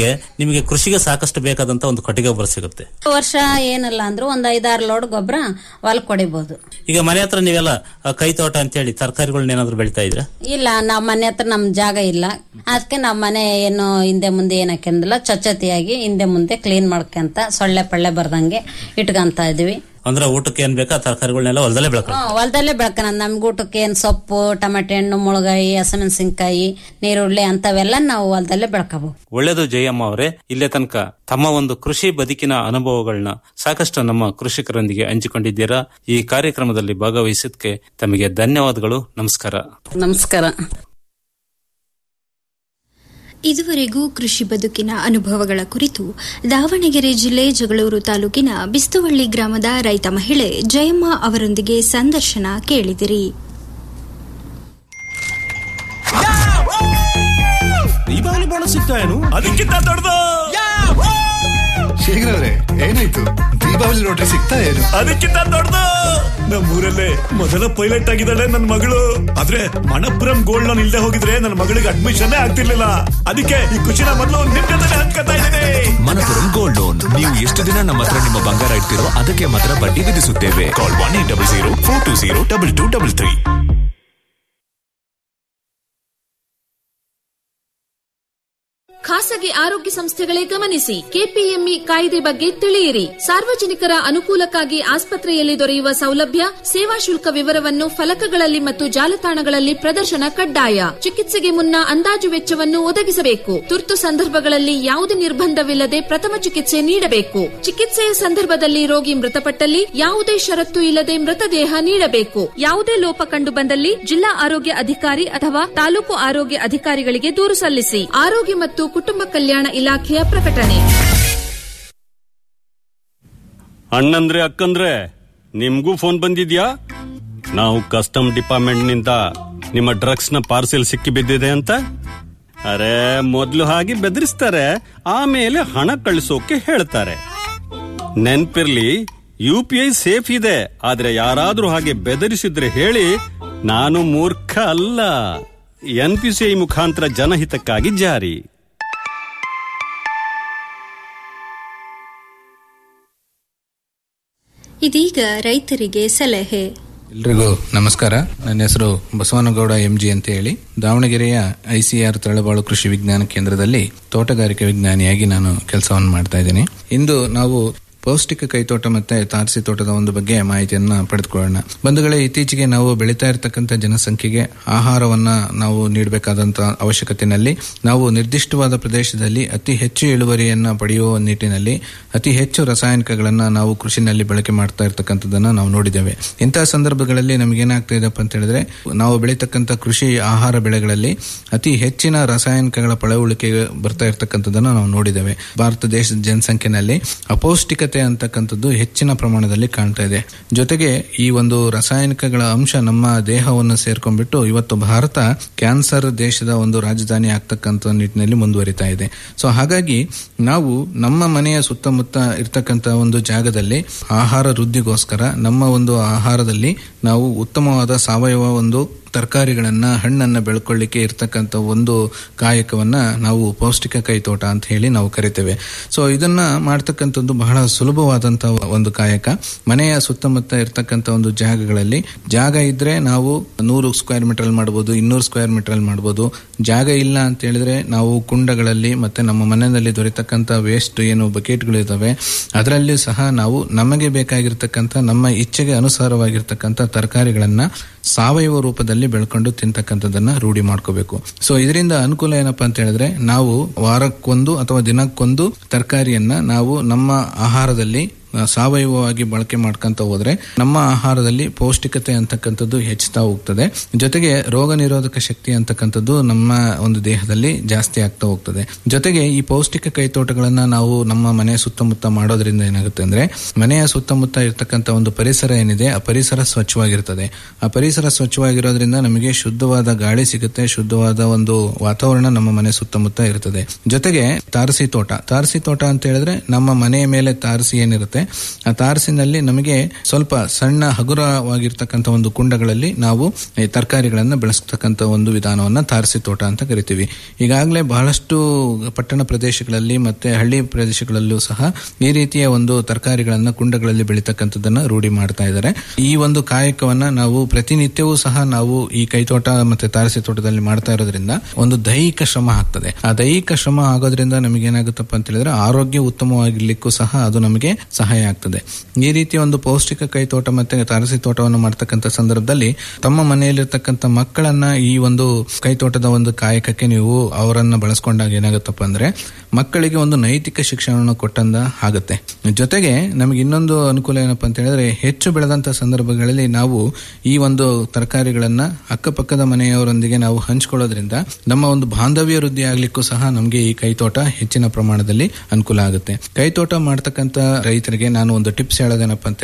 ನಿಮಗೆ ಕೃಷಿಗೆ ಸಾಕಷ್ಟು ಬೇಕಾದಂತ ಒಂದು ಕೊಟ್ಟಿಗೆ ಗೊಬ್ಬರ ಸಿಗುತ್ತೆ ವರ್ಷ ಏನಿಲ್ಲ ಅಂದ್ರೂ ಒಂದ್ ಐದಾರು ಲೋಡ್ ಗೊಬ್ಬರ ಹೊಲಕ್ ಹೊಡಿಬಹುದು ಈಗ ಮನೆ ಹತ್ರ ನೀವೆಲ್ಲ ಆ, ಕೈ ತೋಟ ಅಂತೇಳಿ ತರಕಾರಿಗಳನ್ನ ಏನಾದ್ರು ಬೆಳಿತಾ ಇದ್ರ ಇಲ್ಲ ನಾವ್ ಮನೆ ಹತ್ರ ನಮ್ ಜಾಗ ಇಲ್ಲ ಅದಕ್ಕೆ ನಾವ್ ಮನೆ ಏನು ಹಿಂದೆ ಮುಂದೆ ಏನ್ ಹಾಕೊಂಡಿಲ್ಲ ಚೊಚ್ಚತಿಯಾಗಿ ಹಿಂದೆ ಮುಂದೆ ಕ್ಲೀನ್ ಮಾಡ್ಕೊಂತ ಸೊಳ್ಳೆ ಪಳ್ಳೆ ಬರ್ದಂಗೆ ಇಟ್ಕೊಂತ ಇದೀವಿ ಅಂದ್ರೆ ಊಟಕ್ಕೆ ಏನ್ ಬೇಕಾ ತರಕಾರಿಗಳನ್ನೆಲ್ಲ ಹೊಲದಲ್ಲೇ ಬೆಳ್ಕೊಂಡು ಹ್ಮ್, ಹೊಲದಲ್ಲೇ ಬೆಳ್ಕನ ನಮ್ಗೆ ಊಟಕ್ಕೆ ಏನ್ ಸೊಪ್ಪು ಟಮಾಟೆ ಹಣ್ಣು ಮುಳಗಾಯಿ ಹಸಿಮೆಣಸಿನ್ಕಾಯಿ ನೀರುಳ್ಳಿ ಅಂತವೆಲ್ಲ ನಾವು ಹೊಲದಲ್ಲೇ ಬೆಳ್ಕೋಬಹುದು ಒಳ್ಳೆಯದು ಜಯಮ್ಮ ಅವರೇ ಇಲ್ಲೇ ತನಕ ತಮ್ಮ ಒಂದು ಕೃಷಿ ಬದುಕಿನ ಅನುಭವಗಳನ್ನ ಸಾಕಷ್ಟು ನಮ್ಮ ಕೃಷಿಕರೊಂದಿಗೆ ಹಂಚಿಕೊಂಡಿದ್ದೀರಾ ಈ ಕಾರ್ಯಕ್ರಮದಲ್ಲಿ ಭಾಗವಹಿಸಿದ್ದಕ್ಕೆ ತಮಗೆ ಧನ್ಯವಾದಗಳು ನಮಸ್ಕಾರ ನಮಸ್ಕಾರ ಇದುವರೆಗೂ ಕೃಷಿ ಬದುಕಿನ ಅನುಭವಗಳ ಕುರಿತು ದಾವಣಗೆರೆ ಜಿಲ್ಲೆ ಜಗಳೂರು ತಾಲೂಕಿನ ಬಿಸ್ತುವಳ್ಳಿ ಗ್ರಾಮದ ರೈತ ಮಹಿಳೆ ಜಯಮ್ಮ ಅವರೊಂದಿಗೆ ಸಂದರ್ಶನ ಕೇಳಿದಿರಿ ದೀಪಾವಳಿ ಬೋನಸ್ ಸಿಗ್ತಾ ಏನು ಅದಕ್ಕಿಂತ ದೊಡ್ಡದು ಶೇಖರ್ ಅವರೇ ಏನಾಯ್ತು ದೀಪಾವಳಿ ಲಾಟ್ರಿ ಸಿಗ್ತಾ ಏನು ಅದಕ್ಕಿಂತ ದೊಡ್ಡದು ನಮ್ಮೂರಲ್ಲೇ ಮೊದಲ ಪೈಲಟ್ ಆಗಿದ್ದಾಳೆ ನನ್ನ ಮಗಳು ಆದ್ರೆ ಮಣಪುರಂ ಗೋಲ್ಡ್ ಲೋನ್ ಇಲ್ದೆ ಹೋಗಿದ್ರೆ ನನ್ನ ಮಗಳಿಗೆ ಅಡ್ಮಿಷನ್ ಆಗ್ತಿರ್ಲಿಲ್ಲ ಅದಕ್ಕೆ ಈ ಖುಷಿನ ಮೊದಲು ನಿಮ್ ಜೊತೆ ಹಂಚ್ಕೊತಾ ಇದ್ದೀನಿ ಮನಪುರಂ ಗೋಲ್ಡ್ ಲೋನ್ ನೀವು ಎಷ್ಟು ದಿನ ನಮ್ಮ ಹತ್ರ ನಿಮ್ಮ ಬಂಗಾರ ಇಡ್ತಿರೋ ಅದಕ್ಕೆ ಮಾತ್ರ ಬಡ್ಡಿ ವಿಧಿಸುತ್ತೇವೆ call one eight double zero four two zero double two double three ಖಾಸಗಿ ಆರೋಗ್ಯ ಸಂಸ್ಥೆಗಳೇ ಗಮನಿಸಿ ಕೆಪಿಎಂಇ ಕಾಯ್ದೆ ಬಗ್ಗೆ ತಿಳಿಯಿರಿ ಸಾರ್ವಜನಿಕರ ಅನುಕೂಲಕ್ಕಾಗಿ ಆಸ್ಪತ್ರೆಯಲ್ಲಿ ದೊರೆಯುವ ಸೌಲಭ್ಯ ಸೇವಾ ಶುಲ್ಕ ವಿವರವನ್ನು ಫಲಕಗಳಲ್ಲಿ ಮತ್ತು ಜಾಲತಾಣಗಳಲ್ಲಿ ಪ್ರದರ್ಶನ ಕಡ್ಡಾಯ ಚಿಕಿತ್ಸೆಗೆ ಮುನ್ನ ಅಂದಾಜು ವೆಚ್ಚವನ್ನು ಒದಗಿಸಬೇಕು ತುರ್ತು ಸಂದರ್ಭಗಳಲ್ಲಿ ಯಾವುದೇ ನಿರ್ಬಂಧವಿಲ್ಲದೆ ಪ್ರಥಮ ಚಿಕಿತ್ಸೆ ನೀಡಬೇಕು ಚಿಕಿತ್ಸೆಯ ಸಂದರ್ಭದಲ್ಲಿ ರೋಗಿ ಮೃತಪಟ್ಟಲ್ಲಿ ಯಾವುದೇ ಷರತ್ತು ಇಲ್ಲದೆ ಮೃತದೇಹ ನೀಡಬೇಕು ಯಾವುದೇ ಲೋಪ ಕಂಡು ಬಂದಲ್ಲಿ ಜಿಲ್ಲಾ ಆರೋಗ್ಯ ಅಧಿಕಾರಿ ಅಥವಾ ತಾಲೂಕು ಆರೋಗ್ಯ ಅಧಿಕಾರಿಗಳಿಗೆ ದೂರು ಸಲ್ಲಿಸಿ ಆರೋಗ್ಯ ಮತ್ತು ಕುಟುಂಬ ಕಲ್ಯಾಣ ಇಲಾಖೆಯ ಪ್ರಕಟಣೆ ಅಣ್ಣಂದ್ರೆ ಅಕ್ಕಂದ್ರೆ ನಿಮ್ಗೂ ಫೋನ್ ಬಂದಿದ್ಯಾ ನಾವು ಕಸ್ಟಮ್ ಡಿಪಾರ್ಟ್ಮೆಂಟ್ ನಿಂದ ನಿಮ್ಮ ಡ್ರಗ್ಸ್ ನ ಪಾರ್ಸೆಲ್ ಸಿಕ್ಕಿ ಬಿದ್ದಿದೆ ಅಂತ ಅರೆ ಮೊದ್ಲು ಹಾಗೆ ಬೆದರಿಸ್ತಾರೆ ಆಮೇಲೆ ಹಣ ಕಳಿಸೋಕೆ ಹೇಳ್ತಾರೆ ನೆನ್ಪಿರ್ಲಿ ಯು ಪಿ ಐ ಸೇಫ್ ಇದೆ ಆದ್ರೆ ಯಾರಾದ್ರೂ ಹಾಗೆ ಬೆದರಿಸಿದ್ರೆ ಹೇಳಿ ನಾನು ಮೂರ್ಖ ಅಲ್ಲ ಎನ್ ಪಿ ಸಿ ಐ ಮುಖಾಂತರ ಜನಹಿತಕ್ಕಾಗಿ ಜಾರಿ ಇದೀಗ ರೈತರಿಗೆ ಸಲಹೆ ಎಲ್ರಿಗೂ ನಮಸ್ಕಾರ ನನ್ನ ಹೆಸರು ಬಸವನಗೌಡ ಎಂಜಿ ಅಂತ ಹೇಳಿ ದಾವಣಗೆರೆಯ ಐಸಿಆರ್ ತಳಬಾಳು ಕೃಷಿ ವಿಜ್ಞಾನ ಕೇಂದ್ರದಲ್ಲಿ ತೋಟಗಾರಿಕೆ ವಿಜ್ಞಾನಿಯಾಗಿ ನಾನು ಕೆಲಸವನ್ನು ಮಾಡ್ತಾ ಇದ್ದೀನಿ ಇಂದು ನಾವು ಪೌಷ್ಟಿಕ ಕೈತೋಟ ಮತ್ತೆ ತಾರಸಿ ತೋಟದ ಒಂದು ಬಗ್ಗೆ ಮಾಹಿತಿಯನ್ನ ಪಡೆದುಕೊಳ್ಳೋಣ ಬಂಧುಗಳೇ ಇತ್ತೀಚೆಗೆ ನಾವು ಬೆಳೀತಾ ಇರತಕ್ಕಂಥ ಜನಸಂಖ್ಯೆಗೆ ಆಹಾರವನ್ನ ನಾವು ನೀಡಬೇಕಾದಂತ ಅವಶ್ಯಕತೆಯಲ್ಲಿ ನಾವು ನಿರ್ದಿಷ್ಟವಾದ ಪ್ರದೇಶದಲ್ಲಿ ಅತಿ ಹೆಚ್ಚು ಇಳುವರಿಯನ್ನ ಪಡೆಯುವ ನಿಟ್ಟಿನಲ್ಲಿ ಅತಿ ಹೆಚ್ಚು ರಾಸಾಯನಿಕಗಳನ್ನ ನಾವು ಕೃಷಿನಲ್ಲಿ ಬಳಕೆ ಮಾಡ್ತಾ ಇರ್ತಕ್ಕಂಥದ್ದನ್ನ ನಾವು ನೋಡಿದ್ದೇವೆ ಇಂತಹ ಸಂದರ್ಭಗಳಲ್ಲಿ ನಮಗೇನಾಗ್ತಾ ಇದೆಪ್ಪ ಅಂತ ಹೇಳಿದ್ರೆ ನಾವು ಬೆಳೀತಕ್ಕಂಥ ಕೃಷಿ ಆಹಾರ ಬೆಳೆಗಳಲ್ಲಿ ಅತಿ ಹೆಚ್ಚಿನ ರಾಸಾಯನಿಕಗಳ ಪಳವಳಿಕೆ ಬರ್ತಾ ಇರ್ತಕ್ಕಂಥದ್ದನ್ನ ನಾವು ನೋಡಿದ್ದೇವೆ ಭಾರತ ದೇಶದ ಜನಸಂಖ್ಯೆನಲ್ಲಿ ಅಪೌಷ್ಟಿಕತೆ ಅಂತಕ್ಕಂಥದ್ದು ಹೆಚ್ಚಿನ ಪ್ರಮಾಣದಲ್ಲಿ ಕಾಣ್ತಾ ಇದೆ ಜೊತೆಗೆ ಈ ಒಂದು ರಾಸಾಯನಿಕಗಳ ಅಂಶ ನಮ್ಮ ದೇಹವನ್ನು ಸೇರ್ಕೊಂಡ್ಬಿಟ್ಟು ಇವತ್ತು ಭಾರತ ಕ್ಯಾನ್ಸರ್ ದೇಶದ ಒಂದು ರಾಜಧಾನಿ ಆಗ್ತಕ್ಕಂಥ ನಿಟ್ಟಿನಲ್ಲಿ ಮುಂದುವರಿತಾ ಇದೆ ಸೊ ಹಾಗಾಗಿ ನಾವು ನಮ್ಮ ಮನೆಯ ಸುತ್ತಮುತ್ತ ಇರ್ತಕ್ಕಂಥ ಒಂದು ಜಾಗದಲ್ಲಿ ಆಹಾರ ವೃದ್ಧಿಗೋಸ್ಕರ ನಮ್ಮ ಒಂದು ಆಹಾರದಲ್ಲಿ ನಾವು ಉತ್ತಮವಾದ ಸಾವಯವ ಒಂದು ತರಕಾರಿಗಳನ್ನ ಹಣ್ಣನ್ನ ಬೆಳ್ಕೊಳ್ಳಿಕ್ಕೆ ಇರ್ತಕ್ಕಂಥ ಒಂದು ಕಾಯಕವನ್ನ ನಾವು ಪೌಷ್ಟಿಕ ಕೈತೋಟ ಅಂತ ಹೇಳಿ ನಾವು ಕರಿತೇವೆ ಸೊ ಇದನ್ನ ಮಾಡ್ತಕ್ಕಂಥದ್ದು ಬಹಳ ಸುಲಭವಾದಂತಹ ಒಂದು ಕಾಯಕ ಮನೆಯ ಸುತ್ತಮುತ್ತ ಇರ್ತಕ್ಕಂಥ ಒಂದು ಜಾಗಗಳಲ್ಲಿ ಜಾಗ ಇದ್ರೆ ನಾವು ನೂರು ಸ್ಕ್ವೇರ್ ಮೀಟರ್ ಅಲ್ಲಿ ಮಾಡಬಹುದು ಇನ್ನೂರು ಸ್ಕ್ವೇರ್ ಮೀಟರ್ ಅಲ್ಲಿ ಮಾಡಬಹುದು ಜಾಗ ಇಲ್ಲ ಅಂತ ಹೇಳಿದ್ರೆ ನಾವು ಕುಂಡಗಳಲ್ಲಿ ಮತ್ತೆ ನಮ್ಮ ಮನೆಯಲ್ಲಿ ದೊರೆತಕ್ಕಂಥ ವೇಸ್ಟ್ ಏನು ಬಕೆಟ್ಗಳು ಇದಾವೆ ಅದರಲ್ಲಿ ಸಹ ನಾವು ನಮಗೆ ಬೇಕಾಗಿರ್ತಕ್ಕಂಥ ನಮ್ಮ ಇಚ್ಛೆಗೆ ಅನುಸಾರವಾಗಿರ್ತಕ್ಕಂಥ ತರಕಾರಿಗಳನ್ನ ಸಾವಯವ ರೂಪದಲ್ಲಿ ಬೆಳ್ಕೊಂಡು ತಿಂತಕ್ಕಂಥದ್ದನ್ನ ರೂಢಿ ಮಾಡ್ಕೋಬೇಕು ಸೊ ಇದರಿಂದ ಅನುಕೂಲ ಏನಪ್ಪಾ ಅಂತ ಹೇಳಿದ್ರೆ ನಾವು ವಾರಕ್ಕೊಂದು ಅಥವಾ ದಿನಕ್ಕೊಂದು ತರಕಾರಿಯನ್ನ ನಾವು ನಮ್ಮ ಆಹಾರದಲ್ಲಿ ಆ, ಸಾವಯವವಾಗಿ ಬಳಕೆ ಮಾಡ್ಕೊಂತ ಹೋದ್ರೆ ನಮ್ಮ ಆಹಾರದಲ್ಲಿ ಪೌಷ್ಟಿಕತೆ ಅಂತಕ್ಕಂಥದ್ದು ಹೆಚ್ಚುತ್ತಾ ಹೋಗ್ತದೆ ಜೊತೆಗೆ ರೋಗ ನಿರೋಧಕ ಶಕ್ತಿ ಅಂತಕ್ಕಂಥದ್ದು ನಮ್ಮ ಒಂದು ದೇಹದಲ್ಲಿ ಜಾಸ್ತಿ ಆಗ್ತಾ ಹೋಗ್ತದೆ ಜೊತೆಗೆ ಈ ಪೌಷ್ಟಿಕ ಕೈತೋಟಗಳನ್ನ ನಾವು ನಮ್ಮ ಮನೆ ಸುತ್ತಮುತ್ತ ಮಾಡೋದ್ರಿಂದ ಏನಾಗುತ್ತೆ ಅಂದ್ರೆ ಮನೆಯ ಸುತ್ತಮುತ್ತ ಇರ್ತಕ್ಕಂಥ ಒಂದು ಪರಿಸರ ಏನಿದೆ ಆ ಪರಿಸರ ಸ್ವಚ್ಛವಾಗಿರ್ತದೆ ಆ ಪರಿಸರ ಸ್ವಚ್ಛವಾಗಿರೋದ್ರಿಂದ ನಮಗೆ ಶುದ್ಧವಾದ ಗಾಳಿ ಸಿಗುತ್ತೆ ಶುದ್ಧವಾದ ಒಂದು ವಾತಾವರಣ ನಮ್ಮ ಮನೆ ಸುತ್ತಮುತ್ತ ಇರ್ತದೆ ಜೊತೆಗೆ ತಾರಸಿ ತೋಟ ತಾರಸಿ ತೋಟ ಅಂತ ಹೇಳಿದ್ರೆ ನಮ್ಮ ಮನೆಯ ಮೇಲೆ ತಾರಸಿ ಏನಿರುತ್ತೆ ಇರುತ್ತೆ ಆ ತಾರಸಿನಲ್ಲಿ ನಮಗೆ ಸ್ವಲ್ಪ ಸಣ್ಣ ಹಗುರವಾಗಿರ್ತಕ್ಕಂಥ ಒಂದು ಕುಂಡಗಳಲ್ಲಿ ನಾವು ಈ ತರಕಾರಿಗಳನ್ನ ಬೆಳೆಸ್ತಕ್ಕಂಥ ಒಂದು ವಿಧಾನವನ್ನ ತಾರಸಿ ತೋಟ ಅಂತ ಕರಿತೀವಿ ಈಗಾಗಲೇ ಬಹಳಷ್ಟು ಪಟ್ಟಣ ಪ್ರದೇಶಗಳಲ್ಲಿ ಮತ್ತೆ ಹಳ್ಳಿ ಪ್ರದೇಶಗಳಲ್ಲೂ ಸಹ ಈ ರೀತಿಯ ಒಂದು ತರಕಾರಿಗಳನ್ನ ಕುಂಡಗಳಲ್ಲಿ ಬೆಳೀತಕ್ಕಂಥದ್ದನ್ನ ರೂಢಿ ಮಾಡ್ತಾ ಇದ್ದಾರೆ ಈ ಒಂದು ಕಾಯಕವನ್ನ ನಾವು ಪ್ರತಿನಿತ್ಯವೂ ಸಹ ನಾವು ಈ ಕೈತೋಟ ಮತ್ತೆ ತಾರಸಿ ತೋಟದಲ್ಲಿ ಮಾಡ್ತಾ ಇರೋದ್ರಿಂದ ಒಂದು ದೈಹಿಕ ಶ್ರಮ ಆಗ್ತದೆ ಆ ದೈಹಿಕ ಶ್ರಮ ಆಗೋದ್ರಿಂದ ನಮಗೆ ಏನಾಗುತ್ತಪ್ಪ ಅಂತ ಹೇಳಿದ್ರೆ ಆರೋಗ್ಯ ಉತ್ತಮವಾಗಿರ್ಲಿಕ್ಕೂ ಸಹ ಅದು ನಮಗೆ ಸಹಾಯ ಆಗ್ತದೆ ಈ ರೀತಿಯ ಒಂದು ಪೌಷ್ಟಿಕ ಕೈತೋಟ ಮತ್ತೆ ತಾರಸಿ ತೋಟವನ್ನು ಮಾಡ್ತಕ್ಕಂಥ ಸಂದರ್ಭದಲ್ಲಿ ತಮ್ಮ ಮನೆಯಲ್ಲಿರ್ತಕ್ಕಂಥ ಮಕ್ಕಳನ್ನ ಈ ಒಂದು ಕೈತೋಟದ ಒಂದು ಕಾಯಕಕ್ಕೆ ನೀವು ಅವರನ್ನ ಬಳಸ್ಕೊಂಡಾಗ ಏನಾಗುತ್ತಪ್ಪ ಅಂದ್ರೆ ಮಕ್ಕಳಿಗೆ ಒಂದು ನೈತಿಕ ಶಿಕ್ಷಣವನ್ನು ಕೊಟ್ಟಂದ ಆಗುತ್ತೆ ಜೊತೆಗೆ ನಮಗೆ ಇನ್ನೊಂದು ಅನುಕೂಲ ಏನಪ್ಪಾ ಅಂತ ಹೇಳಿದ್ರೆ ಹೆಚ್ಚು ಬೆಳೆದಂತ ಸಂದರ್ಭಗಳಲ್ಲಿ ನಾವು ಈ ಒಂದು ತರಕಾರಿಗಳನ್ನ ಅಕ್ಕಪಕ್ಕದ ಮನೆಯವರೊಂದಿಗೆ ನಾವು ಹಂಚ್ಕೊಳ್ಳೋದ್ರಿಂದ ನಮ್ಮ ಒಂದು ಬಾಂಧವ್ಯ ವೃದ್ಧಿ ಆಗ್ಲಿಕ್ಕೂ ಸಹ ನಮಗೆ ಈ ಕೈತೋಟ ಹೆಚ್ಚಿನ ಪ್ರಮಾಣದಲ್ಲಿ ಅನುಕೂಲ ಆಗುತ್ತೆ ಕೈತೋಟ ಮಾಡ್ತಕ್ಕಂಥ ರೈತರಿಗೆ ನಾನು ಒಂದು ಟಿಪ್ಸ್ ಹೇಳೋದೇನಪ್ಪ ಅಂತ